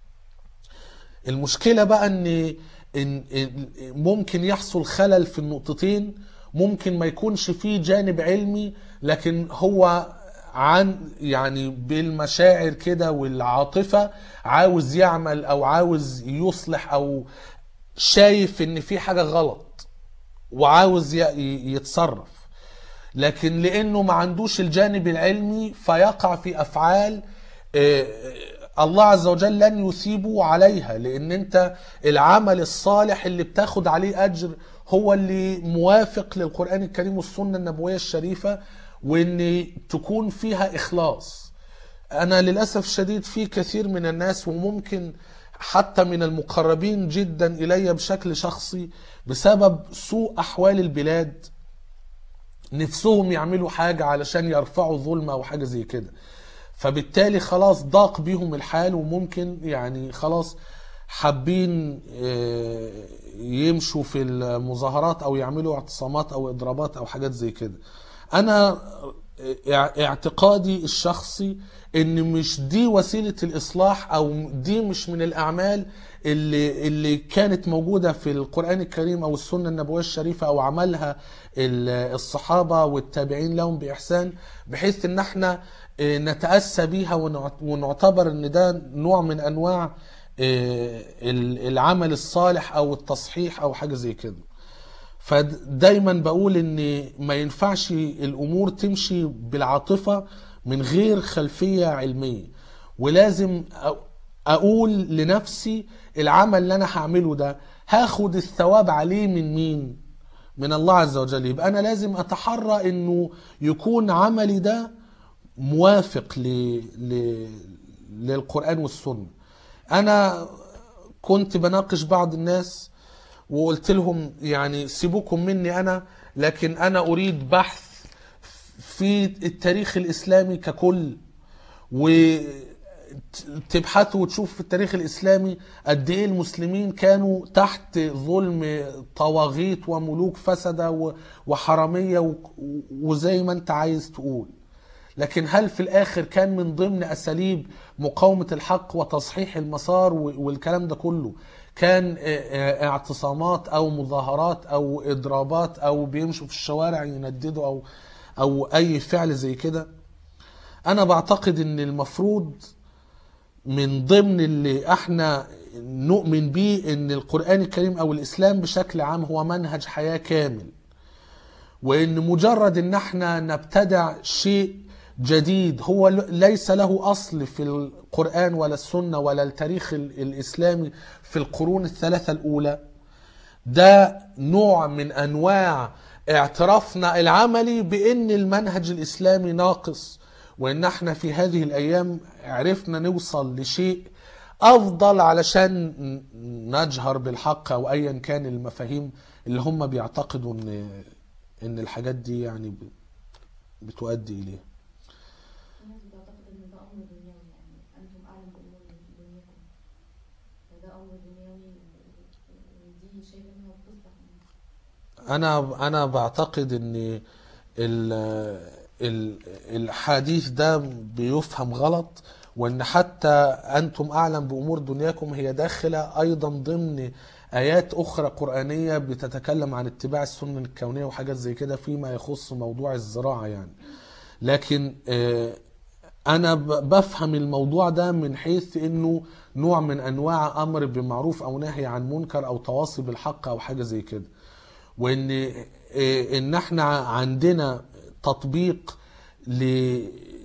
Speaker 1: المشكلة بقى ان إن إن ممكن يحصل خلل في النقطتين ممكن ما يكونش فيه جانب علمي لكن هو عن يعني بالمشاعر كده والعاطفة عاوز يعمل او عاوز يصلح او شايف ان في حاجة غلط وعاوز ي- ي- يتصرف لكن لانه ما عندوش الجانب العلمي فيقع في افعال آه، الله عز وجل لن يثيبه عليها لان انت العمل الصالح اللي بتاخد عليه اجر هو اللي موافق للقران الكريم والسنه النبويه الشريفه وان تكون فيها اخلاص انا للاسف الشديد في كثير من الناس وممكن حتى من المقربين جدا الي بشكل شخصي بسبب سوء احوال البلاد نفسهم يعملوا حاجة علشان يرفعوا ظلم أو حاجة زي كده فبالتالي خلاص ضاق بيهم الحال وممكن يعني خلاص حابين آه، يمشوا في المظاهرات أو يعملوا اعتصامات أو إضرابات أو حاجات زي كده أنا اع- اعتقادي الشخصي ان مش دي وسيله الاصلاح او دي مش من الاعمال اللي اللي كانت موجوده في القران الكريم او السنه النبويه الشريفه او عملها ال- الصحابه والتابعين لهم باحسان بحيث ان احنا اه، نتاسى بيها ونعت- ونعتبر ان ده نوع من انواع اه، ال- العمل الصالح او التصحيح او حاجه زي كده فدايما بقول ان ما ينفعش الامور تمشي بالعاطفه من غير خلفيه علميه ولازم أ- اقول لنفسي العمل اللي انا هعمله ده هاخد الثواب عليه من مين من الله عز وجل يبقى انا لازم اتحرى انه يكون عملي ده موافق ل... ل... للقران والسنه انا كنت بناقش بعض الناس وقلت لهم يعني سيبوكم مني انا لكن انا اريد بحث في التاريخ الاسلامي ككل تبحثوا وتشوفوا في التاريخ الإسلامي قد إيه المسلمين كانوا تحت ظلم طواغيت وملوك فسدة و- وحرامية و- وزي ما أنت عايز تقول لكن هل في الآخر كان من ضمن أساليب مقاومة الحق وتصحيح المسار و- والكلام ده كله كان آه، آه، اعتصامات أو مظاهرات أو إضرابات أو بيمشوا في الشوارع ينددوا أو أو أي فعل زي كده أنا بعتقد إن المفروض من ضمن اللي احنا نؤمن بيه ان القرآن الكريم او الاسلام بشكل عام هو منهج حياة كامل وان مجرد ان احنا نبتدع شيء جديد هو ل- ليس له اصل في القرآن ولا السنة ولا التاريخ ال- الاسلامي في القرون الثلاثة الاولى ده نوع من انواع اعترافنا العملي بان المنهج الاسلامي ناقص وان احنا في هذه الايام عرفنا نوصل لشيء افضل علشان ن- نجهر بالحق او ايا كان المفاهيم اللي هم بيعتقدوا ان ان الحاجات دي يعني ب- بتؤدي اليه
Speaker 2: الناس بتعتقد ان ده امر دنيوي يعني انتم اعلم بامور دنياكم فده امر دنيوي ودي شايفه انها بتصلح من
Speaker 1: انا انا بعتقد ان ال ال الحديث ده بيفهم غلط وان حتى انتم اعلم بامور دنياكم هي داخله ايضا ضمن ايات اخرى قرانيه بتتكلم عن اتباع السنن الكونيه وحاجات زي كده فيما يخص موضوع الزراعه يعني لكن آه، انا ب- بفهم الموضوع ده من حيث انه نوع من انواع امر بمعروف او نهي عن منكر او تواصي بالحق او حاجه زي كده وان إيه، ان احنا عندنا تطبيق ل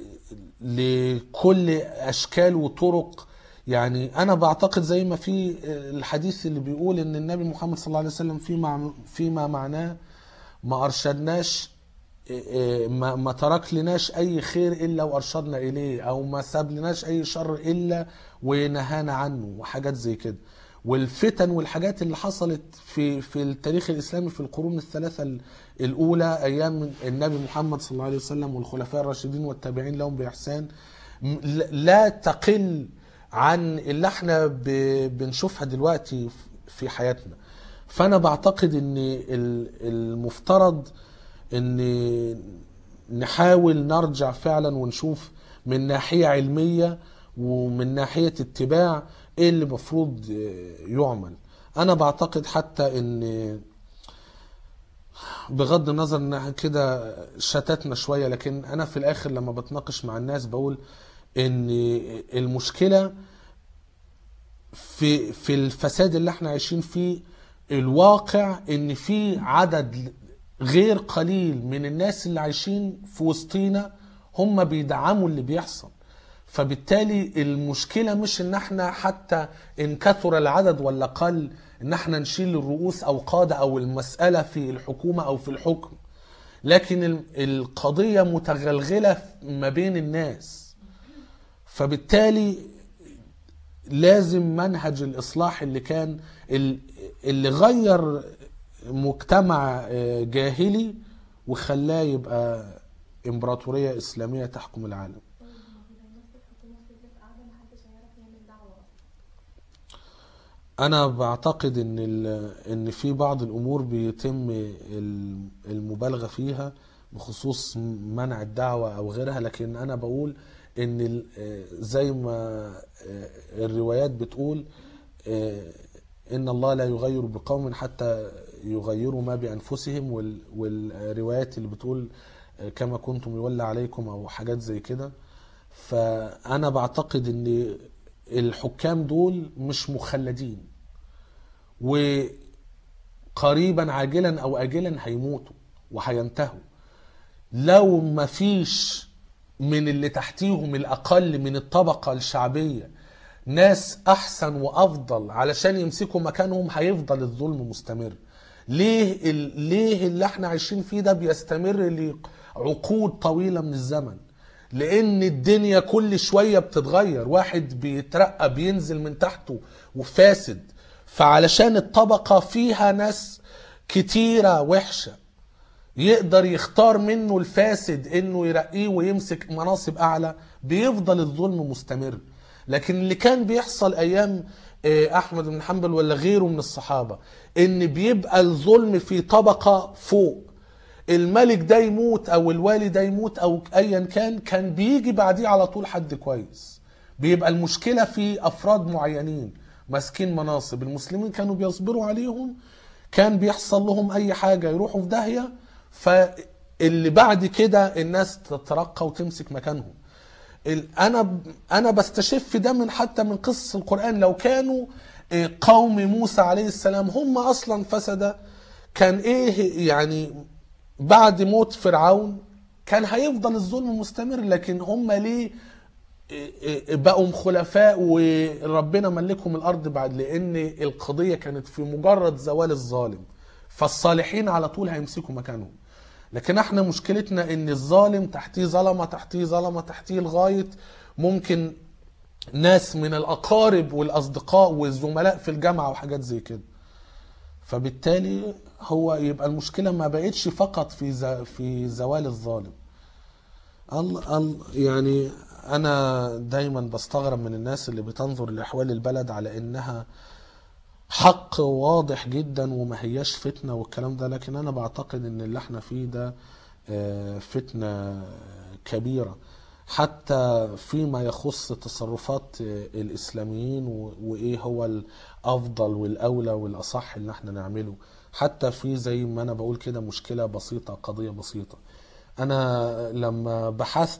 Speaker 1: لكل اشكال وطرق يعني انا بعتقد زي ما في الحديث اللي بيقول ان النبي محمد صلى الله عليه وسلم فيما فيما معناه ما ارشدناش إيه، ما ما ترك لناش اي خير الا وارشدنا اليه او ما ساب لناش اي شر الا ونهانا عنه وحاجات زي كده والفتن والحاجات اللي حصلت في في التاريخ الاسلامي في القرون الثلاثه ال- الاولى ايام النبي محمد صلى الله عليه وسلم والخلفاء الراشدين والتابعين لهم باحسان م- لا تقل عن اللي احنا ب- بنشوفها دلوقتي في حياتنا فانا بعتقد ان ال- المفترض ان نحاول نرجع فعلا ونشوف من ناحية علمية ومن ناحية اتباع ايه اللي المفروض يعمل انا بعتقد حتى ان بغض النظر ان احنا كده شتتنا شوية لكن انا في الاخر لما بتناقش مع الناس بقول ان المشكلة في في الفساد اللي احنا عايشين فيه الواقع ان في عدد غير قليل من الناس اللي عايشين في وسطينا هم بيدعموا اللي بيحصل فبالتالي المشكلة مش ان احنا حتى ان كثر العدد ولا قل ان احنا نشيل الرؤوس او قادة او المسألة في الحكومة او في الحكم لكن ال- القضية متغلغلة ما بين الناس فبالتالي لازم منهج الإصلاح اللي كان ال- اللي غير مجتمع آه، جاهلي وخلاه يبقى إمبراطورية إسلامية تحكم العالم
Speaker 3: طيب ما هو لو الناس الحكومة فضلت قاعدة محدش هيعرف يعمل دعوة أصلا
Speaker 1: أنا بعتقد إن ال- إن في بعض الأمور بيتم ال- المبالغة فيها بخصوص منع الدعوة أو غيرها لكن أنا بقول إن ال- آه، زي ما آه، الروايات بتقول آه، إن الله لا يغير بقوم حتى يغيروا ما بأنفسهم وال- والروايات اللي بتقول آه، كما كنتم يولى عليكم أو حاجات زي كده فأنا بعتقد إن الحكام دول مش مخلدين وقريبا عاجلا او اجلا هيموتوا وهينتهوا لو ما فيش من اللي تحتيهم الاقل من الطبقه الشعبيه ناس احسن وافضل علشان يمسكوا مكانهم هيفضل الظلم مستمر ليه ال... ليه اللي احنا عايشين فيه ده بيستمر لعقود طويله من الزمن لان الدنيا كل شويه بتتغير واحد بيترقى بينزل من تحته وفاسد فعلشان الطبقه فيها ناس كتيره وحشه يقدر يختار منه الفاسد انه يرقيه ويمسك مناصب اعلى بيفضل الظلم مستمر لكن اللي كان بيحصل ايام آه، احمد بن حنبل ولا غيره من الصحابه ان بيبقى الظلم في طبقه فوق الملك ده يموت او الوالي ده يموت او ايا كان كان بيجي بعديه على طول حد كويس بيبقى المشكله في افراد معينين ماسكين مناصب المسلمين كانوا بيصبروا عليهم كان بيحصل لهم اي حاجه يروحوا في داهيه فاللي بعد كده الناس تترقى وتمسك مكانهم ال- انا انا بستشف ده من حتى من قصص القران لو كانوا آه، قوم موسى عليه السلام هم اصلا فسد كان ايه يعني بعد موت فرعون كان هيفضل الظلم مستمر لكن هم ليه بقوا خلفاء وربنا ملكهم الارض بعد لان القضيه كانت في مجرد زوال الظالم فالصالحين على طول هيمسكوا مكانهم لكن احنا مشكلتنا ان الظالم تحتيه ظلمه تحتيه ظلمه تحتيه لغايه ممكن ناس من الاقارب والاصدقاء والزملاء في الجامعه وحاجات زي كده فبالتالي هو يبقى المشكله ما بقتش فقط في ز- في زوال الظالم الله الله يعني انا دايما بستغرب من الناس اللي بتنظر لاحوال البلد على انها حق واضح جدا وما هياش فتنه والكلام ده لكن انا بعتقد ان اللي احنا فيه ده آه، فتنه كبيره حتى فيما يخص تصرفات آه، الاسلاميين و- وايه هو الافضل والاولى والاصح اللي احنا نعمله حتى في زي ما انا بقول كده مشكله بسيطه قضيه بسيطه انا لما بحثت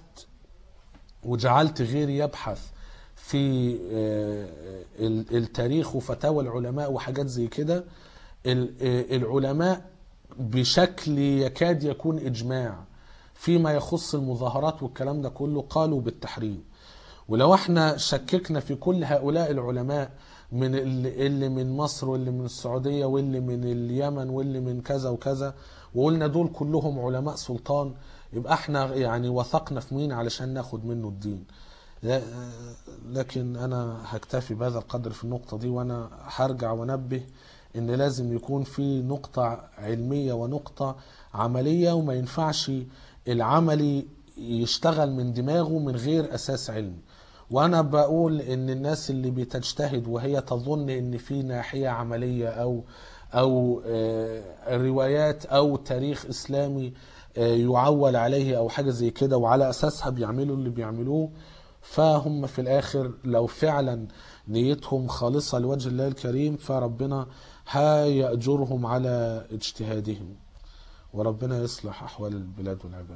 Speaker 1: وجعلت غيري يبحث في آه، ال- التاريخ وفتاوى العلماء وحاجات زي كده ال- آه، العلماء بشكل يكاد يكون اجماع فيما يخص المظاهرات والكلام ده كله قالوا بالتحريم ولو احنا شككنا في كل هؤلاء العلماء من اللي اللي من مصر واللي من السعودية واللي من اليمن واللي من كذا وكذا وقلنا دول كلهم علماء سلطان يبقى احنا يعني وثقنا في مين علشان ناخد منه الدين لا- لكن انا هكتفي بهذا القدر في النقطة دي وانا هرجع وانبه ان لازم يكون في نقطة علمية ونقطة عملية وما ينفعش العملي يشتغل من دماغه من غير اساس علمي وانا بقول ان الناس اللي بتجتهد وهي تظن ان في ناحية عملية او او آه، روايات او تاريخ اسلامي آه، يعول عليه او حاجة زي كده وعلى اساسها بيعملوا اللي بيعملوه فهم في الاخر لو فعلا نيتهم خالصة لوجه الله الكريم فربنا هيأجرهم على اجتهادهم وربنا يصلح احوال البلاد والعباد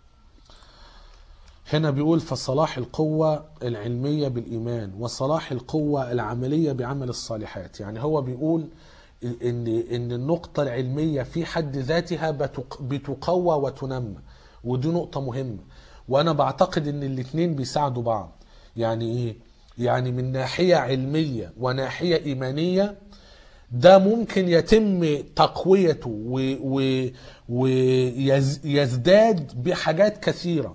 Speaker 1: هنا بيقول فصلاح القوة العلمية بالإيمان وصلاح القوة العملية بعمل الصالحات يعني هو بيقول إن إن النقطة العلمية في حد ذاتها بتق- بتقوى وتنمى ودي نقطة مهمة وأنا بعتقد إن الاتنين بيساعدوا بعض يعني إيه؟ يعني من ناحية علمية وناحية إيمانية ده ممكن يتم تقويته ويزداد بحاجات كثيره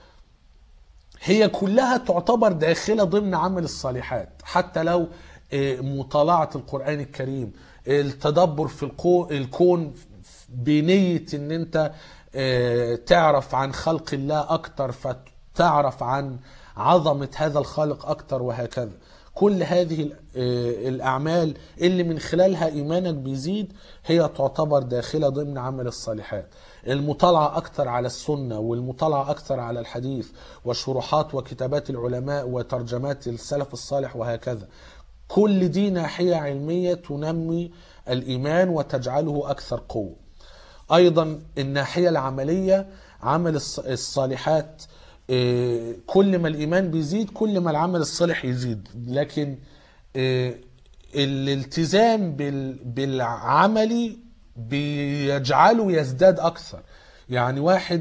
Speaker 1: هي كلها تعتبر داخله ضمن عمل الصالحات حتى لو آه، مطالعه القران الكريم التدبر في الكو- الكون بنيه ان انت آه، تعرف عن خلق الله اكتر فتعرف عن عظمه هذا الخالق اكتر وهكذا كل هذه ال- آه، الاعمال اللي من خلالها ايمانك بيزيد هي تعتبر داخله ضمن عمل الصالحات المطالعه اكتر على السنه والمطالعه اكتر على الحديث وشروحات وكتابات العلماء وترجمات السلف الصالح وهكذا كل دي ناحيه علميه تنمي الايمان وتجعله اكثر قوه ايضا الناحيه العمليه عمل الص- الصالحات آه، كل ما الايمان بيزيد كل ما العمل الصالح يزيد لكن آه، الالتزام بال- بالعملي بيجعله يزداد اكثر يعني واحد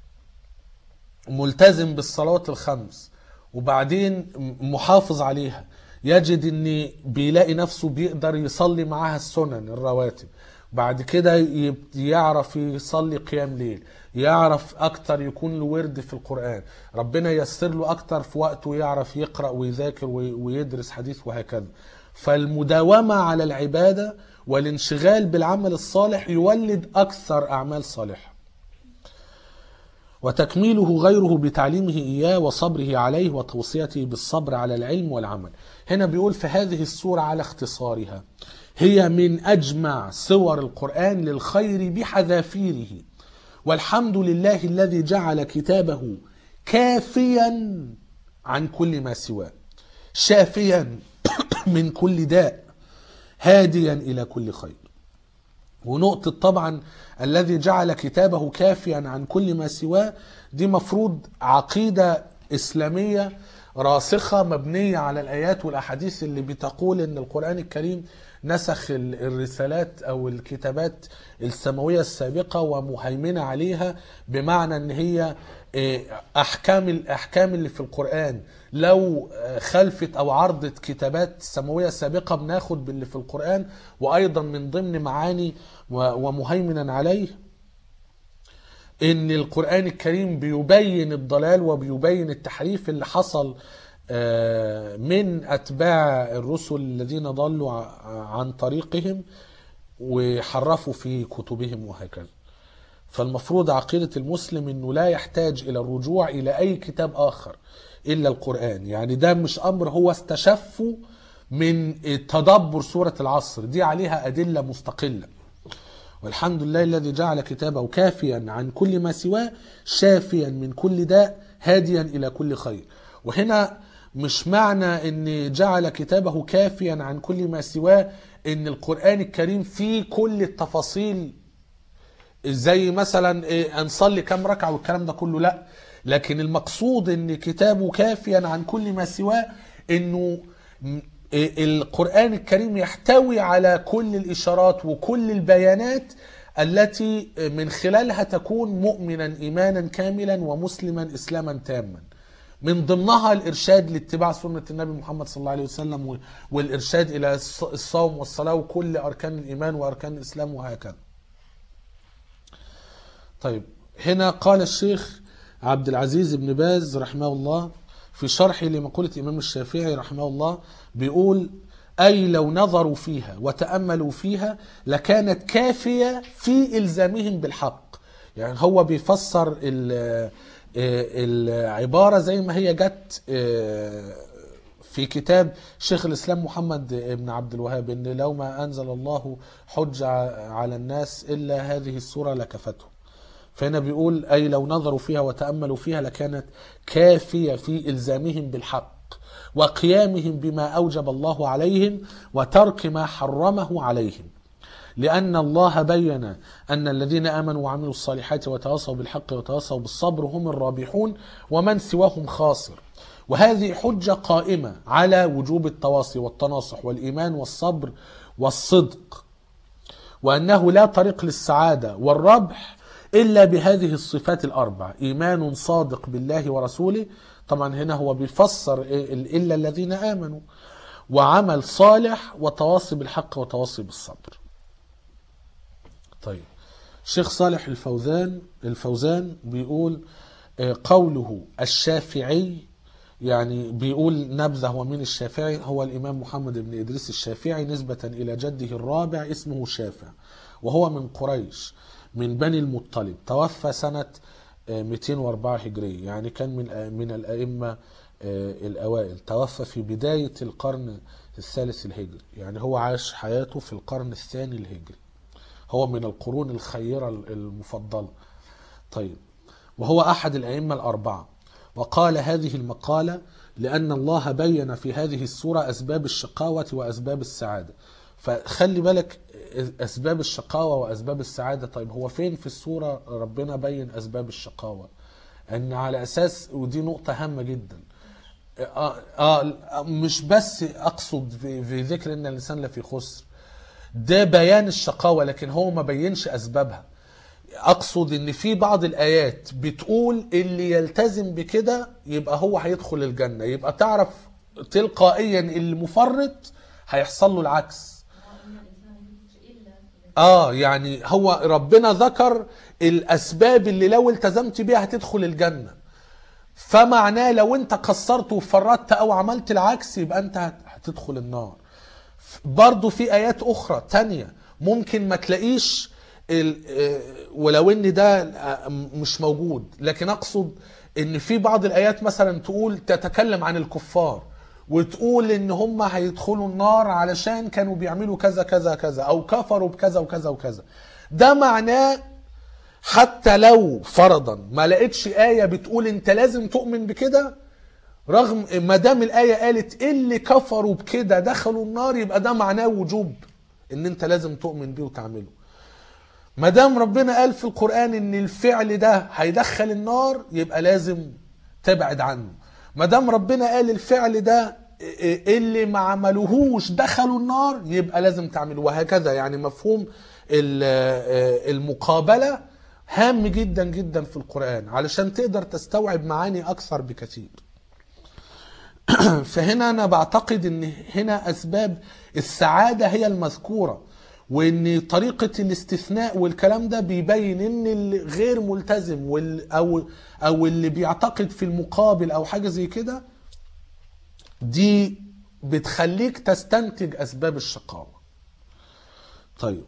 Speaker 1: ملتزم بالصلوات الخمس وبعدين محافظ عليها يجد ان بيلاقي نفسه بيقدر يصلي معاها السنن الرواتب بعد كده يب- يعرف يصلي قيام ليل يعرف اكتر يكون له ورد في القرآن ربنا ييسر له اكتر في وقته يعرف يقرأ ويذاكر وي- ويدرس حديث وهكذا فالمداومة على العبادة والانشغال بالعمل الصالح يولد اكثر اعمال صالحة وتكميله غيره بتعليمه إياه وصبره عليه وتوصيته بالصبر على العلم والعمل هنا بيقول في هذه السورة على اختصارها هي من أجمع صور القرآن للخير بحذافيره والحمد لله الذي جعل كتابه كافيا عن كل ما سواه شافيا من كل داء هاديا إلى كل خير ونقطة طبعا الذي جعل كتابه كافيا عن كل ما سواه دي مفروض عقيدة إسلامية راسخة مبنية على الآيات والأحاديث اللي بتقول إن القرآن الكريم نسخ ال- الرسالات أو الكتابات السماوية السابقة ومهيمنة عليها بمعنى إن هي إيه، أحكام الأحكام اللي في القرآن لو آه، خلفت أو عرضت كتابات سماوية سابقة بناخد باللي في القرآن وأيضا من ضمن معاني و- ومهيمنا عليه ان القرآن الكريم بيبين الضلال وبيبين التحريف اللي حصل آه، من اتباع الرسل الذين ضلوا ع- عن طريقهم وحرفوا في كتبهم وهكذا فالمفروض عقيدة المسلم انه لا يحتاج الى الرجوع الى اي كتاب اخر الا القرآن يعني ده مش امر هو استشفه من تدبر سورة العصر دي عليها ادلة مستقلة والحمد لله الذي جعل كتابه كافيا عن كل ما سواه شافيا من كل داء هاديا الى كل خير وهنا مش معنى ان جعل كتابه كافيا عن كل ما سواه ان القرآن الكريم فيه كل التفاصيل زي مثلا إيه نصلي كام ركعه والكلام ده كله لا لكن المقصود ان كتابه كافيا عن كل ما سواه انه م- إيه القران الكريم يحتوي على كل الاشارات وكل البيانات التي من خلالها تكون مؤمنا ايمانا كاملا ومسلما اسلاما تاما من ضمنها الارشاد لاتباع سنه النبي محمد صلى الله عليه وسلم و- والارشاد الى الص- الصوم والصلاه وكل اركان الايمان واركان الاسلام وهكذا طيب هنا قال الشيخ عبد العزيز بن باز رحمه الله في شرحه لمقولة الإمام الشافعي رحمه الله بيقول أي لو نظروا فيها وتأملوا فيها لكانت كافية في إلزامهم بالحق يعني هو بيفسر ال- العبارة زي ما هي جت في كتاب شيخ الإسلام محمد بن عبد الوهاب إن لو ما أنزل الله حجة على الناس إلا هذه السورة لكفتهم فهنا بيقول أي لو نظروا فيها وتأملوا فيها لكانت كافية في إلزامهم بالحق وقيامهم بما أوجب الله عليهم وترك ما حرمه عليهم لأن الله بين أن الذين آمنوا وعملوا الصالحات وتواصوا بالحق وتواصوا بالصبر هم الرابحون ومن سواهم خاسر وهذه حجة قائمة على وجوب التواصي والتناصح والإيمان والصبر والصدق وأنه لا طريق للسعادة والربح إلا بهذه الصفات الأربع إيمان صادق بالله ورسوله طبعا هنا هو بيفسر إيه ال- إلا الذين آمنوا وعمل صالح وتواصي بالحق وتواصي بالصبر طيب شيخ صالح الفوزان الفوزان بيقول آه، قوله الشافعي يعني بيقول نبذة هو من الشافعي هو الإمام محمد بن إدريس الشافعي نسبة إلى جده الرابع اسمه شافع وهو من قريش من بني المطلب توفى سنة آه، 204 هجرية يعني كان من آه، من الأئمة آه، الأوائل توفى في بداية القرن الثالث الهجري يعني هو عاش حياته في القرن الثاني الهجري هو من القرون الخيرة المفضلة طيب وهو أحد الأئمة الأربعة وقال هذه المقالة لأن الله بين في هذه السورة أسباب الشقاوة وأسباب السعادة فخلي بالك أسباب الشقاوة وأسباب السعادة طيب هو فين في السورة ربنا بين أسباب الشقاوة أن على أساس ودي نقطة هامة جدا آه آه مش بس أقصد في, في ذكر أن الإنسان لفي خسر ده بيان الشقاوة لكن هو ما بينش أسبابها أقصد إن في بعض الآيات بتقول اللي يلتزم بكده يبقى هو هيدخل الجنة يبقى تعرف تلقائيا المفرط هيحصل له العكس
Speaker 2: هو ان الانسان ما يجوزش الا إذا
Speaker 1: اه يعني هو ربنا ذكر الاسباب اللي لو التزمت بيها هتدخل الجنه فمعناه لو انت قصرت وفرطت او عملت العكس يبقى انت هت- هتدخل النار برضو في ايات اخرى تانية ممكن ما تلاقيش ال- آه، ولو ان ده آه، مش موجود لكن اقصد ان في بعض الايات مثلا تقول تتكلم عن الكفار وتقول ان هم هيدخلوا النار علشان كانوا بيعملوا كذا كذا كذا او كفروا بكذا وكذا وكذا ده معناه حتى لو فرضا ما لقيتش آية بتقول انت لازم تؤمن بكده رغم ما دام الآية قالت اللي كفروا بكده دخلوا النار يبقى ده معناه وجوب ان انت لازم تؤمن بيه وتعمله ما دام ربنا قال في القرآن ان الفعل ده هيدخل النار يبقى لازم تبعد عنه ما دام ربنا قال الفعل ده اللي ما عملوهوش دخلوا النار يبقى لازم تعمله وهكذا يعني مفهوم ال- المقابلة هام جدا جدا في القرآن علشان تقدر تستوعب معاني أكثر بكثير فهنا أنا بعتقد أن هنا أسباب السعادة هي المذكورة وان طريقة الاستثناء والكلام ده بيبين ان اللي غير ملتزم وال او او اللي بيعتقد في المقابل او حاجة زي كده دي بتخليك تستنتج اسباب الشقاوة طيب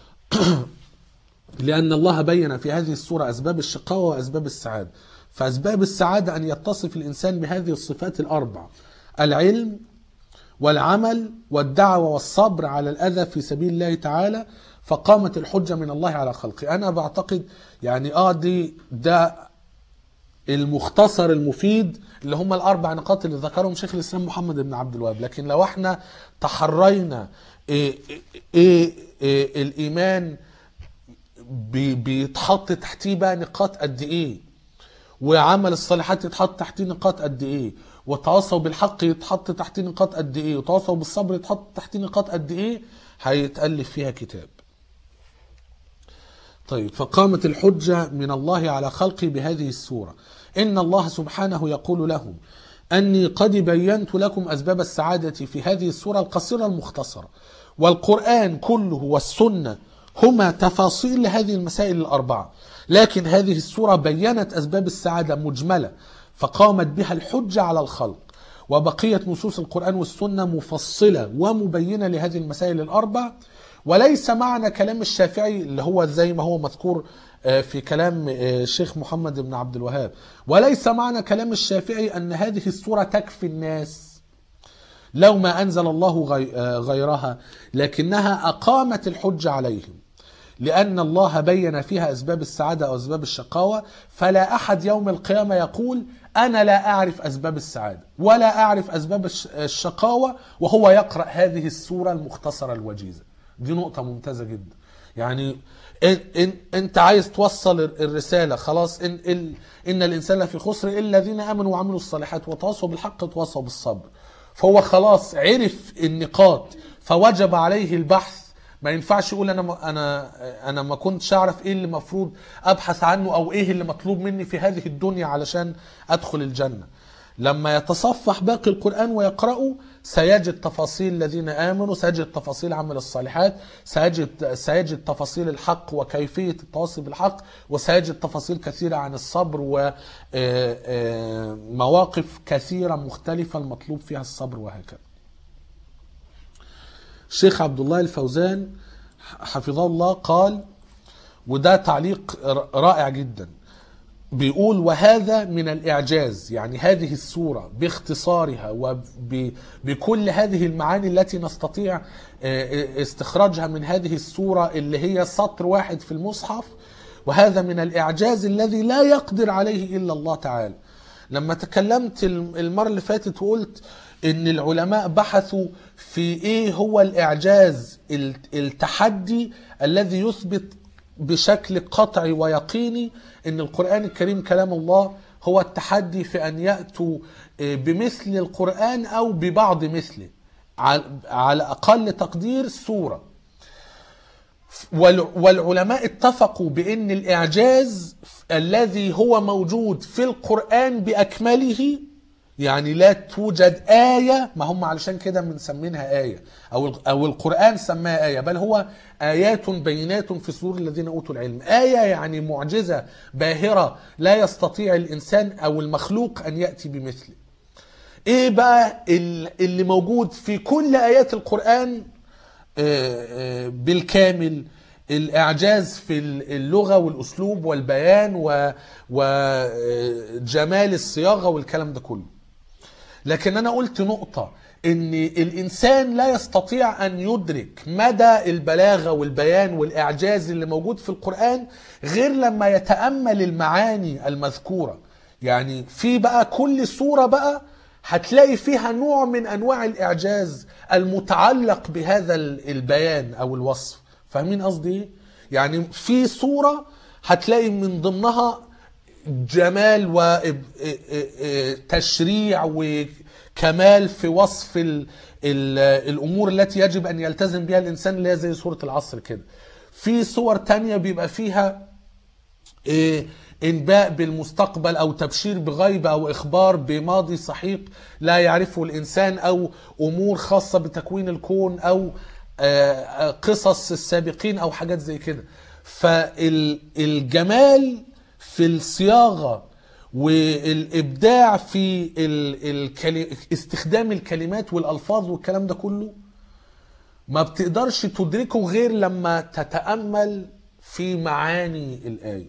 Speaker 1: لأن الله بين في هذه السورة أسباب الشقاوة وأسباب السعادة فأسباب السعادة أن يتصف الإنسان بهذه الصفات الأربع العلم والعمل والدعوة والصبر على الأذى في سبيل الله تعالى فقامت الحجة من الله على خلقه أنا بعتقد يعني آه دي ده المختصر المفيد اللي هم الأربع نقاط اللي ذكرهم شيخ الإسلام محمد بن عبد الوهاب لكن لو احنا تحرينا إيه إيه إيه الإيمان بي- بيتحط تحتيه بقى نقاط قد ايه وعمل الصالحات يتحط تحتيه نقاط قد ايه والتواصل بالحق يتحط تحتيه نقاط قد ايه والتواصل بالصبر يتحط تحتيه نقاط قد ايه هيتألف فيها كتاب طيب فقامت الحجة من الله على خلقي بهذه السورة إن الله سبحانه يقول لهم أني قد بينت لكم أسباب السعادة في هذه السورة القصيرة المختصرة والقرآن كله والسنة هما تفاصيل لهذه المسائل الأربعة لكن هذه السورة بينت أسباب السعادة مجملة فقامت بها الحجة على الخلق وبقية نصوص القرآن والسنة مفصلة ومبينة لهذه المسائل الأربع وليس معنى كلام الشافعي اللي هو زي ما هو مذكور آه، في كلام آه، الشيخ محمد بن عبد الوهاب وليس معنى كلام الشافعي أن هذه السورة تكفي الناس لو ما أنزل الله غي- آه، غيرها لكنها أقامت الحجة عليهم لأن الله بين فيها أسباب السعادة أو أسباب الشقاوة فلا أحد يوم القيامة يقول أنا لا أعرف أسباب السعادة ولا أعرف أسباب الش- الشقاوة وهو يقرأ هذه السورة المختصرة الوجيزة دي نقطة ممتازة جدا يعني إن, إن انت عايز توصل ال- الرسالة خلاص إن, إن, إن الإنسان لفي خسر إلا الذين آمنوا وعملوا الصالحات وتواصوا بالحق وتواصوا بالصبر فهو خلاص عرف النقاط فوجب عليه البحث ما ينفعش يقول انا ما انا انا ما كنتش اعرف ايه اللي المفروض ابحث عنه او ايه اللي مطلوب مني في هذه الدنيا علشان ادخل الجنه لما يتصفح باقي القران ويقراه سيجد تفاصيل الذين امنوا سيجد تفاصيل عمل الصالحات سيجد سيجد تفاصيل الحق وكيفيه التواصي بالحق وسيجد تفاصيل كثيره عن الصبر ومواقف كثيره مختلفه المطلوب فيها الصبر وهكذا الشيخ عبد الله الفوزان حفظه الله قال وده تعليق رائع جدا بيقول وهذا من الإعجاز يعني هذه السورة باختصارها وبكل هذه المعاني التي نستطيع استخراجها من هذه السورة اللي هي سطر واحد في المصحف وهذا من الإعجاز الذي لا يقدر عليه إلا الله تعالى لما تكلمت المرة اللي فاتت وقلت ان العلماء بحثوا في ايه هو الاعجاز التحدي الذي يثبت بشكل قطعي ويقيني ان القرآن الكريم كلام الله هو التحدي في ان يأتوا بمثل القرآن او ببعض مثله على اقل تقدير سورة والعلماء اتفقوا بان الاعجاز الذي هو موجود في القرآن باكمله يعني لا توجد آية ما هم علشان كده بنسمينها آية أو أو القرآن سماها آية بل هو آيات بينات في صدور الذين أوتوا العلم آية يعني معجزة باهرة لا يستطيع الإنسان أو المخلوق أن يأتي بمثله إيه بقى اللي موجود في كل آيات القرآن بالكامل الاعجاز في اللغه والاسلوب والبيان و- وجمال الصياغه والكلام ده كله لكن انا قلت نقطة ان الانسان لا يستطيع ان يدرك مدى البلاغة والبيان والاعجاز اللي موجود في القرآن غير لما يتأمل المعاني المذكورة يعني في بقى كل سورة بقى هتلاقي فيها نوع من انواع الاعجاز المتعلق بهذا ال- البيان او الوصف فاهمين قصدي ايه يعني في سورة هتلاقي من ضمنها جمال وتشريع وكمال في وصف ال ال الامور التي يجب ان يلتزم بها الانسان اللي هي زي سوره العصر كده في صور تانية بيبقى فيها إيه، انباء بالمستقبل او تبشير بغيب او اخبار بماضي سحيق لا يعرفه الانسان او امور خاصه بتكوين الكون او آه، قصص السابقين او حاجات زي كده فالجمال في الصياغه والابداع في ال- الكلي... استخدام الكلمات والالفاظ والكلام ده كله ما بتقدرش تدركه غير لما تتامل في معاني الايه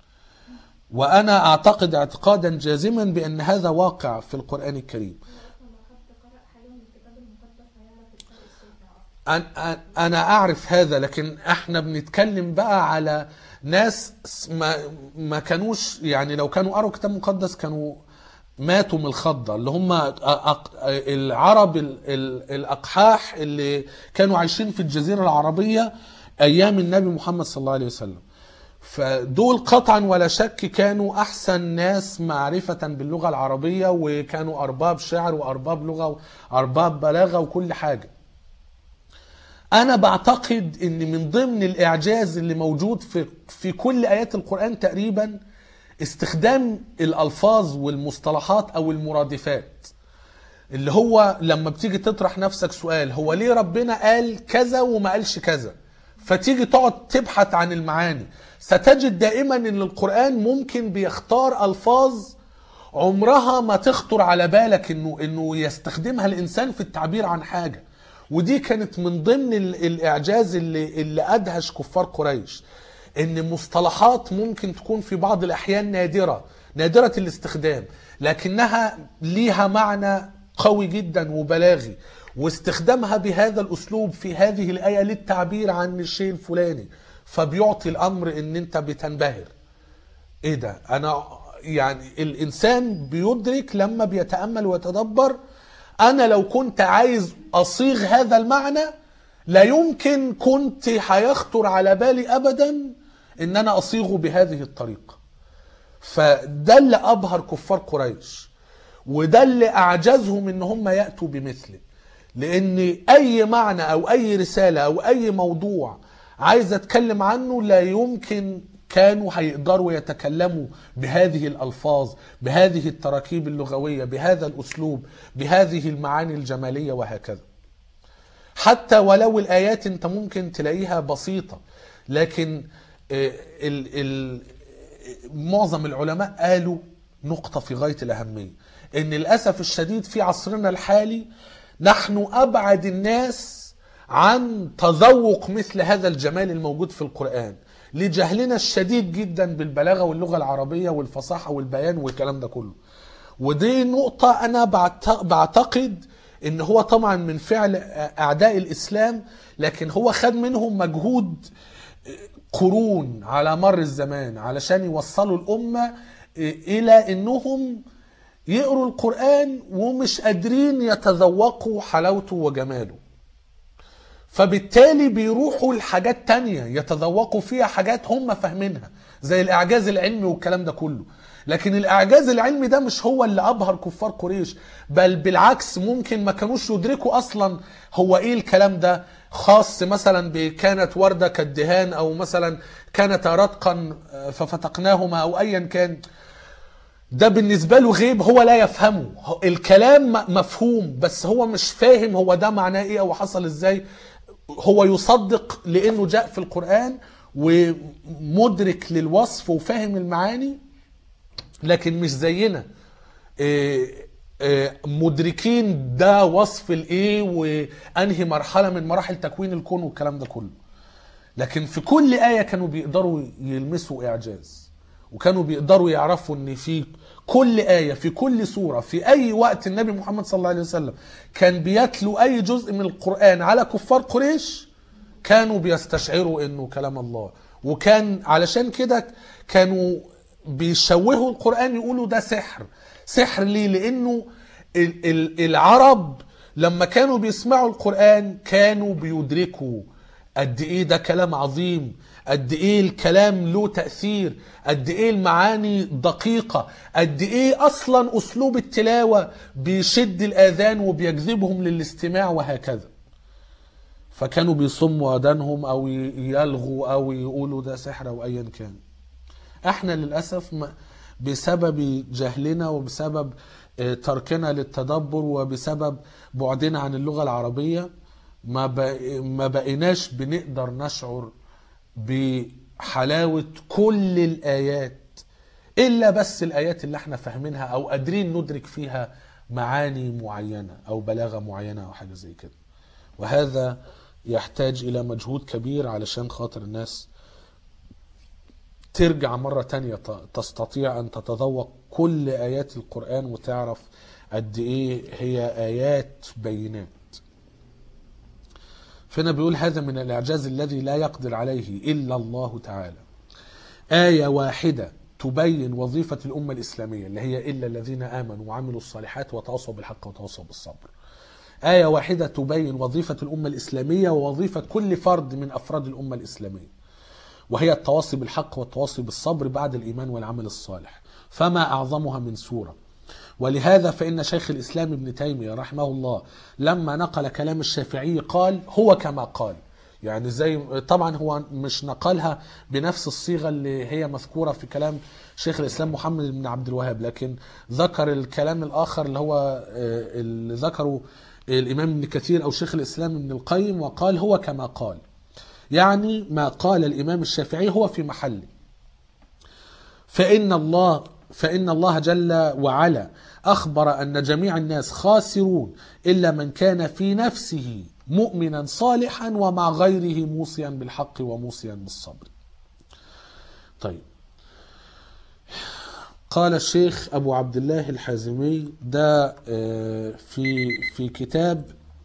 Speaker 1: وانا اعتقد اعتقادا جازما بان هذا واقع في القران الكريم
Speaker 3: اصلا لو حد قرأ حاجة من الكتاب المقدس هيعرف الفرق الشاسع اصلا
Speaker 1: أنا- أنا- انا اعرف هذا لكن احنا بنتكلم بقى على ناس ما ما كانوش يعني لو كانوا قروا كتاب مقدس كانوا ماتوا من الخضة اللي هم أ- أق- العرب ال- ال- الأقحاح اللي كانوا عايشين في الجزيرة العربية أيام النبي محمد صلى الله عليه وسلم فدول قطعا ولا شك كانوا أحسن ناس معرفة باللغة العربية وكانوا أرباب شعر وأرباب لغة وأرباب بلاغة وكل حاجة انا بعتقد ان من ضمن الاعجاز اللي موجود في في كل ايات القران تقريبا استخدام الالفاظ والمصطلحات او المرادفات اللي هو لما بتيجي تطرح نفسك سؤال هو ليه ربنا قال كذا وما قالش كذا فتيجي تقعد تبحث عن المعاني ستجد دائما ان القران ممكن بيختار الفاظ عمرها ما تخطر على بالك انه انه يستخدمها الانسان في التعبير عن حاجه ودي كانت من ضمن ال- الاعجاز اللي اللي ادهش كفار قريش ان مصطلحات ممكن تكون في بعض الاحيان نادره نادره الاستخدام لكنها ليها معنى قوي جدا وبلاغي واستخدامها بهذا الاسلوب في هذه الايه للتعبير عن الشيء الفلاني فبيعطي الامر ان انت بتنبهر ايه ده انا يعني الانسان بيدرك لما بيتامل ويتدبر انا لو كنت عايز اصيغ هذا المعنى لا يمكن كنت هيخطر على بالي ابدا ان انا اصيغه بهذه الطريقه فده اللي ابهر كفار قريش وده اللي اعجزهم ان هم ياتوا بمثله لان اي معنى او اي رساله او اي موضوع عايز اتكلم عنه لا يمكن كانوا هيقدروا يتكلموا بهذه الالفاظ بهذه التراكيب اللغويه بهذا الاسلوب بهذه المعاني الجماليه وهكذا حتى ولو الايات انت ممكن تلاقيها بسيطه لكن آه، ال ال معظم العلماء قالوا نقطه في غايه الاهميه ان للاسف الشديد في عصرنا الحالي نحن ابعد الناس عن تذوق مثل هذا الجمال الموجود في القران لجهلنا الشديد جدا بالبلاغه واللغه العربيه والفصاحه والبيان والكلام ده كله ودي نقطة أنا بعت- بعتقد إن هو طبعا من فعل أعداء الإسلام لكن هو خد منهم مجهود قرون على مر الزمان علشان يوصلوا الأمة إلى إنهم يقروا القرآن ومش قادرين يتذوقوا حلاوته وجماله فبالتالي بيروحوا لحاجات تانية يتذوقوا فيها حاجات هم فاهمينها زي الإعجاز العلمي والكلام ده كله لكن الإعجاز العلمي ده مش هو اللي أبهر كفار قريش بل بالعكس ممكن ما كانوش يدركوا أصلا هو إيه الكلام ده خاص مثلا بكانت وردة كالدهان أو مثلا كانت رتقا ففتقناهما أو أيا كان ده بالنسبة له غيب هو لا يفهمه هو- الكلام م- مفهوم بس هو مش فاهم هو ده معناه ايه او حصل ازاي هو يصدق لانه جاء في القرآن ومدرك للوصف وفاهم المعاني لكن مش زينا إيه، إيه، مدركين ده وصف الايه وانهي مرحلة من مراحل تكوين الكون والكلام ده كله لكن في كل آية كانوا بيقدروا يلمسوا إعجاز وكانوا بيقدروا يعرفوا ان في كل آية في كل سورة في أي وقت النبي محمد صلى الله عليه وسلم كان بيتلو أي جزء من القرآن على كفار قريش كانوا بيستشعروا انه كلام الله وكان علشان كده كانوا بيشوهوا القرآن يقولوا ده سحر سحر ليه لانه ال- ال- العرب لما كانوا بيسمعوا القرآن كانوا بيدركوا قد ايه ده كلام عظيم قد ايه الكلام له تأثير قد ايه المعاني دقيقة قد ايه اصلا اسلوب التلاوة بيشد الاذان وبيجذبهم للاستماع وهكذا فكانوا بيصموا اذانهم او ي- يلغوا او يقولوا ده سحر او ايا كان احنا للاسف ما- بسبب جهلنا وبسبب آه، تركنا للتدبر وبسبب بعدنا عن اللغه العربيه ما بق- ما بقيناش بنقدر نشعر بحلاوه كل الايات الا بس الايات اللي احنا فاهمينها او قادرين ندرك فيها معاني معينه او بلاغه معينه او حاجه زي كده وهذا يحتاج الى مجهود كبير علشان خاطر الناس ترجع مرة تانية ت- تستطيع أن تتذوق كل آيات القرآن وتعرف قد إيه هي آيات بينات فهنا بيقول هذا من الإعجاز الذي لا يقدر عليه إلا الله تعالى آية واحدة تبين وظيفة الأمة الإسلامية اللي هي إلا الذين آمنوا وعملوا الصالحات وتواصوا بالحق وتواصوا بالصبر آية واحدة تبين وظيفة الأمة الإسلامية ووظيفة كل فرد من أفراد الأمة الإسلامية وهي التواصي بالحق والتواصي بالصبر بعد الإيمان والعمل الصالح فما أعظمها من سورة ولهذا فإن شيخ الإسلام ابن تيمية رحمه الله لما نقل كلام الشافعي قال هو كما قال يعني زي طبعا هو مش نقلها بنفس الصيغه اللي هي مذكوره في كلام شيخ الاسلام محمد بن عبد الوهاب لكن ذكر الكلام الاخر اللي هو آه، اللي ذكره الامام ابن كثير او شيخ الاسلام ابن القيم وقال هو كما قال يعني ما قال الامام الشافعي هو في محله فإن الله فإن الله جل وعلا أخبر أن جميع الناس خاسرون إلا من كان في نفسه مؤمنا صالحا ومع غيره موصيا بالحق وموصيا بالصبر. طيب قال الشيخ أبو عبد الله الحازمي ده آه، في في كتاب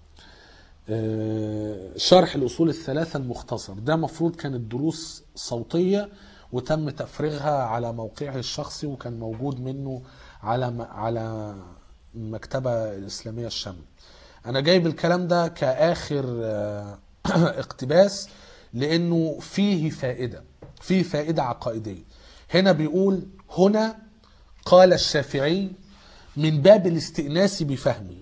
Speaker 1: آه، شرح الأصول الثلاثة المختصر ده مفروض كانت دروس صوتية وتم تفريغها على موقعه الشخصي وكان موجود منه على م- على المكتبة الإسلامية الشام أنا جايب الكلام ده كآخر آه، اقتباس لأنه فيه فائدة فيه فائدة عقائدية هنا بيقول هنا قال الشافعي من باب الاستئناس بفهمه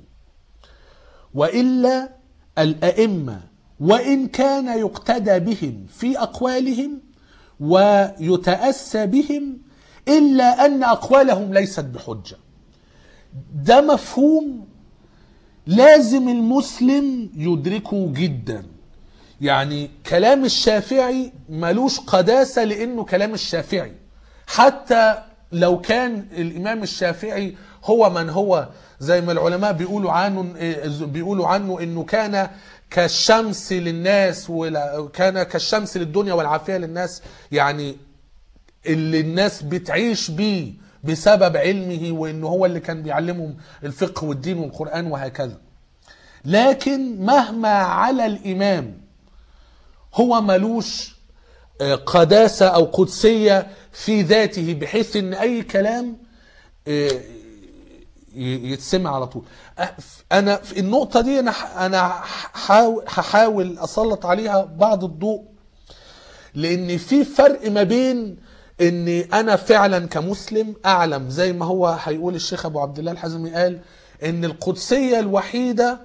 Speaker 1: والا الائمه وان كان يقتدى بهم في اقوالهم ويتاسى بهم الا ان اقوالهم ليست بحجه ده مفهوم لازم المسلم يدركه جدا يعني كلام الشافعي ملوش قداسه لانه كلام الشافعي حتى لو كان الامام الشافعي هو من هو زي ما العلماء بيقولوا عنه بيقولوا عنه انه كان كالشمس للناس وكان كالشمس للدنيا والعافيه للناس يعني اللي الناس بتعيش بيه بسبب علمه وانه هو اللي كان بيعلمهم الفقه والدين والقران وهكذا لكن مهما على الامام هو ملوش آه، قداسة أو قدسية في ذاته بحيث إن أي كلام آه، ي- يتسمع على طول أه، ف- أنا في النقطة دي أنا ح- أنا هحاول هحاول أسلط عليها بعض الضوء لأن في فرق ما بين إني أنا فعلا كمسلم أعلم زي ما هو هيقول الشيخ أبو عبد الله الحزمي قال إن القدسية الوحيدة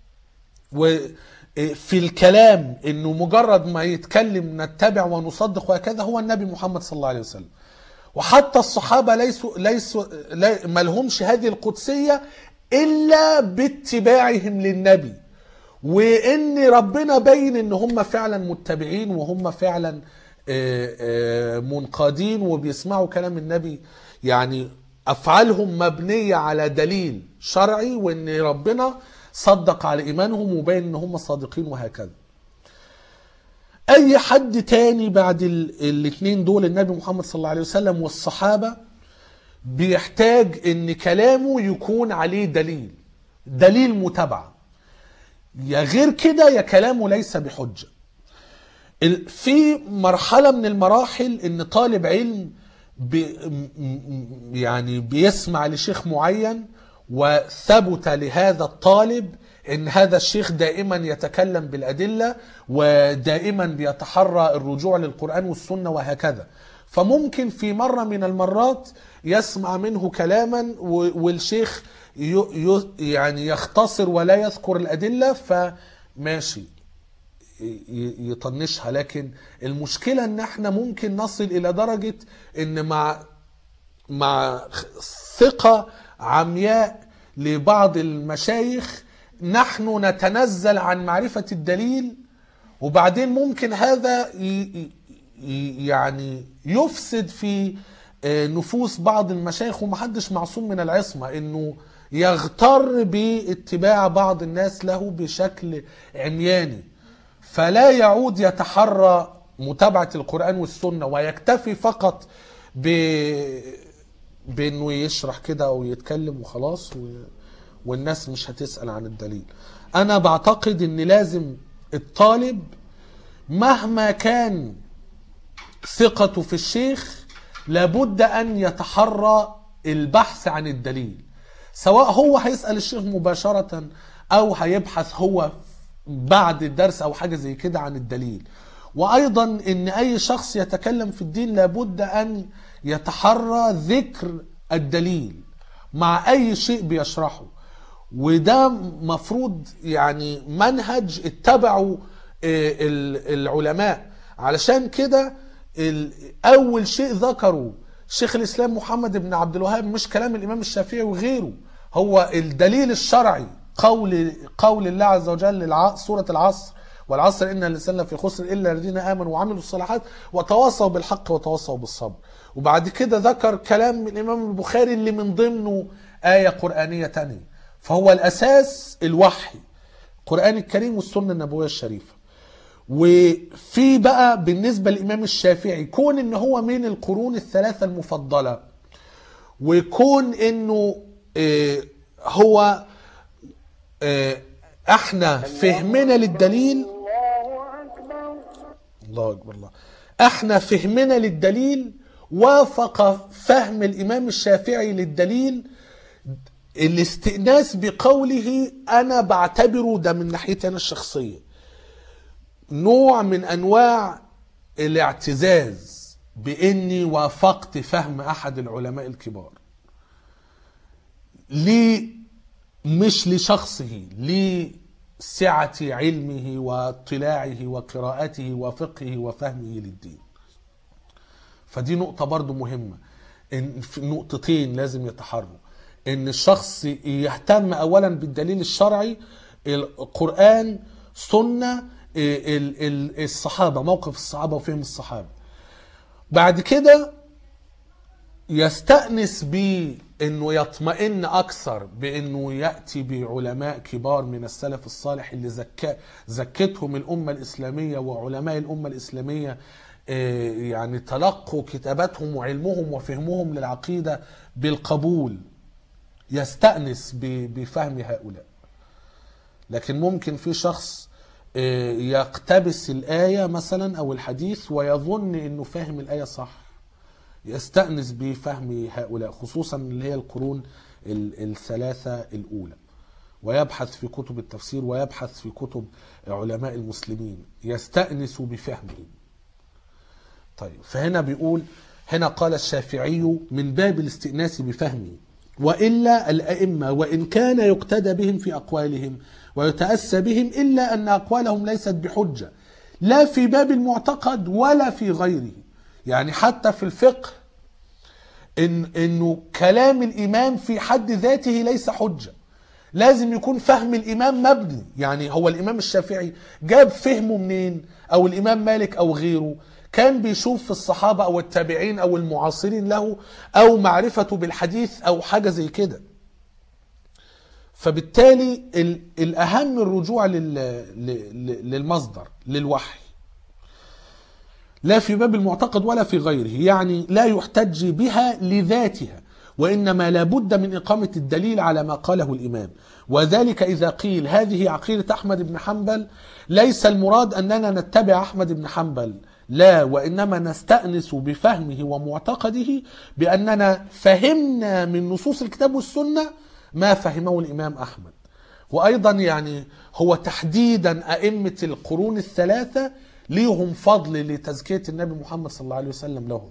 Speaker 1: وفي الكلام انه مجرد ما يتكلم نتبع ونصدق وهكذا هو النبي محمد صلى الله عليه وسلم وحتى الصحابه ليسوا ليسوا لا- ما لهمش هذه القدسيه الا باتباعهم للنبي وان ربنا بين ان هم فعلا متبعين وهم فعلا آه، آه، منقادين وبيسمعوا كلام النبي يعني افعالهم مبنيه على دليل شرعي وان ربنا صدق على ايمانهم وبين ان هم صادقين وهكذا اي حد تاني بعد ال- الاتنين دول النبي محمد صلى الله عليه وسلم والصحابة بيحتاج ان كلامه يكون عليه دليل دليل متابعة يا غير كده يا كلامه ليس بحجة ال- في مرحلة من المراحل ان طالب علم بي م- م- يعني بيسمع لشيخ معين وثبت لهذا الطالب ان هذا الشيخ دائما يتكلم بالادله ودائما بيتحرى الرجوع للقران والسنه وهكذا فممكن في مره من المرات يسمع منه كلاما و- والشيخ ي- ي- يعني يختصر ولا يذكر الادله فماشي ي- يطنشها لكن المشكلة ان احنا ممكن نصل الى درجة ان مع مع ثقة عمياء لبعض المشايخ نحن نتنزل عن معرفة الدليل وبعدين ممكن هذا ي- ي- يعني يفسد في آه، نفوس بعض المشايخ ومحدش معصوم من العصمة انه يغتر باتباع بعض الناس له بشكل عمياني فلا يعود يتحرى متابعة القرآن والسنة ويكتفي فقط ب... بانه يشرح كده او يتكلم وخلاص و... والناس مش هتسأل عن الدليل انا بعتقد ان لازم الطالب مهما كان ثقته في الشيخ لابد ان يتحرى البحث عن الدليل سواء هو هيسأل الشيخ مباشرة او هيبحث هو بعد الدرس او حاجة زي كده عن الدليل وايضا ان اي شخص يتكلم في الدين لابد ان يتحرى ذكر الدليل مع اي شيء بيشرحه وده مفروض يعني منهج اتبعه آه، ال- العلماء علشان كده ال- اول شيء ذكره شيخ الاسلام محمد بن عبد الوهاب مش كلام الامام الشافعي وغيره هو الدليل الشرعي قول قول الله عز وجل الع- سوره العصر والعصر ان الانسان لفي خسر الا الذين امنوا وعملوا الصالحات وتواصوا بالحق وتواصوا بالصبر وبعد كده ذكر كلام الامام البخاري اللي من ضمنه ايه قرانيه تانية فهو الاساس الوحي القران الكريم والسنه النبويه الشريفه وفي بقى بالنسبه للامام الشافعي كون ان هو من القرون الثلاثه المفضله وكون انه آه، هو آه، احنا فهمنا للدليل الله اكبر الله احنا فهمنا للدليل وافق فهم الامام الشافعي للدليل الاستئناس بقوله انا بعتبره ده من ناحيتي انا الشخصيه نوع من انواع الاعتزاز باني وافقت فهم احد العلماء الكبار ليه مش لشخصه لسعة علمه واطلاعه وقراءته وفقهه وفهمه للدين فدي نقطة برضو مهمة إن في نقطتين لازم يتحروا إن الشخص يهتم أولا بالدليل الشرعي القرآن سنة ال- ال- الصحابة موقف الصحابة وفهم الصحابة بعد كده يستأنس بأنه يطمئن أكثر بأنه يأتي بعلماء كبار من السلف الصالح اللي زكا زكتهم الأمة الإسلامية وعلماء الأمة الإسلامية آه، يعني تلقوا كتاباتهم وعلمهم وفهمهم للعقيدة بالقبول يستأنس ب- بفهم هؤلاء لكن ممكن في شخص آه، يقتبس الآية مثلا أو الحديث ويظن أنه فاهم الآية صح يستأنس بفهم هؤلاء خصوصا اللي هي القرون ال- الثلاثة الأولى ويبحث في كتب التفسير ويبحث في كتب علماء المسلمين يستأنس بفهمه طيب فهنا بيقول هنا قال الشافعي من باب الاستئناس بفهمه وإلا الأئمة وإن كان يقتدى بهم في أقوالهم ويتأسى بهم إلا أن أقوالهم ليست بحجة لا في باب المعتقد ولا في غيره يعني حتى في الفقه إن إنه كلام الإمام في حد ذاته ليس حجة لازم يكون فهم الإمام مبني يعني هو الإمام الشافعي جاب فهمه منين أو الإمام مالك أو غيره كان بيشوف في الصحابة أو التابعين أو المعاصرين له أو معرفته بالحديث أو حاجة زي كده فبالتالي ال- الأهم الرجوع لل- ل- ل- للمصدر للوحي لا في باب المعتقد ولا في غيره يعني لا يحتج بها لذاتها وإنما لا بد من إقامة الدليل على ما قاله الإمام وذلك إذا قيل هذه عقيدة أحمد بن حنبل ليس المراد أننا نتبع أحمد بن حنبل لا وإنما نستأنس بفهمه ومعتقده بأننا فهمنا من نصوص الكتاب والسنة ما فهمه الإمام أحمد وأيضا يعني هو تحديدا أئمة القرون الثلاثة ليهم فضل لتزكية النبي محمد صلى الله عليه وسلم لهم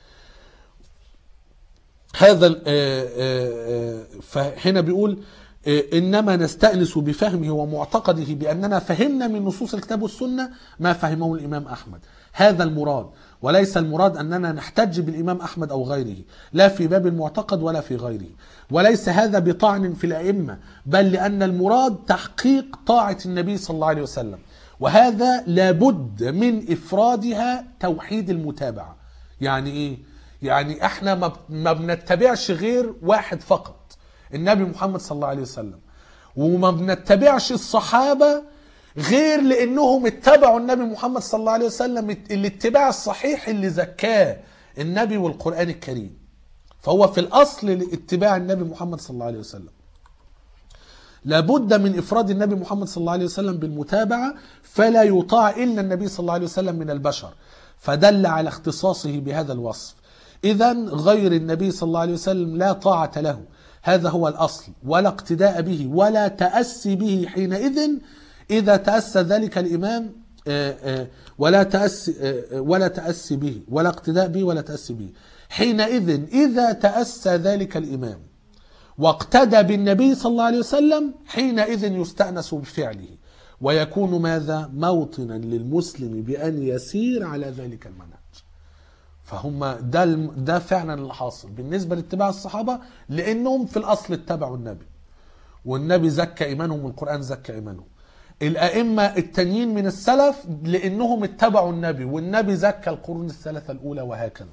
Speaker 1: هذا ال- آه، آه، آه، فهنا بيقول آه، انما نستانس بفهمه ومعتقده باننا فهمنا من نصوص الكتاب والسنه ما فهمه الامام احمد هذا المراد وليس المراد اننا نحتج بالامام احمد او غيره لا في باب المعتقد ولا في غيره وليس هذا بطعن في الائمه بل لان المراد تحقيق طاعه النبي صلى الله عليه وسلم وهذا لابد من افرادها توحيد المتابعه يعني ايه يعني احنا ما ب- ما بنتبعش غير واحد فقط النبي محمد صلى الله عليه وسلم وما بنتبعش الصحابة غير لانهم اتبعوا النبي محمد صلى الله عليه وسلم الاتباع الصحيح اللي زكاه النبي والقرآن الكريم فهو في الاصل لاتباع النبي محمد صلى الله عليه وسلم لابد من افراد النبي محمد صلى الله عليه وسلم بالمتابعه فلا يطاع الا النبي صلى الله عليه وسلم من البشر فدل على اختصاصه بهذا الوصف اذا غير النبي صلى الله عليه وسلم لا طاعه له هذا هو الاصل ولا اقتداء به ولا تاسي به حينئذ اذا تاسى ذلك الامام آه، آه، ولا تاسي آه، آه، ولا تاسي به ولا اقتداء به ولا تاسي به حينئذ اذا تاسى ذلك الامام واقتدى بالنبي صلى الله عليه وسلم حينئذ يستأنس بفعله ويكون ماذا موطنا للمسلم بأن يسير على ذلك المنهج فهم ده الم- ده فعلا اللي حاصل بالنسبة لاتباع الصحابة لأنهم في الأصل اتبعوا النبي والنبي زكى إيمانهم والقرآن زكى إيمانهم الأئمة التانيين من السلف لأنهم اتبعوا النبي والنبي زكى القرون الثلاثة الأولى وهكذا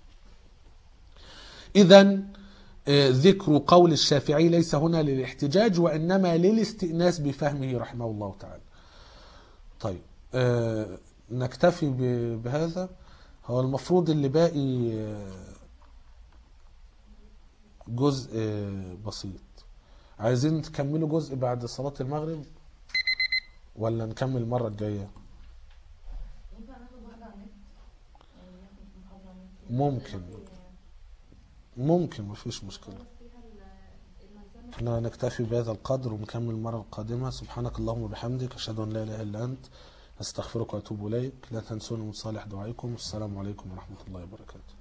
Speaker 1: إذا ذكر قول الشافعي ليس هنا للاحتجاج وإنما للاستئناس بفهمه رحمه الله تعالى طيب آه، نكتفي ب- بهذا هو المفروض اللي باقي آه، جزء آه، بسيط عايزين تكملوا جزء بعد صلاة المغرب ولا نكمل المرة الجاية
Speaker 2: ينفع ناخد واحدة على النت؟ يعني ناخد محاضرة على النت؟
Speaker 1: ممكن ممكن مفيش مشكلة احنا نكتفي بهذا القدر ونكمل المرة القادمة سبحانك اللهم وبحمدك أشهد أن لا إله إلا أنت أستغفرك وأتوب إليك لا تنسوني من صالح دعائكم السلام عليكم ورحمة الله وبركاته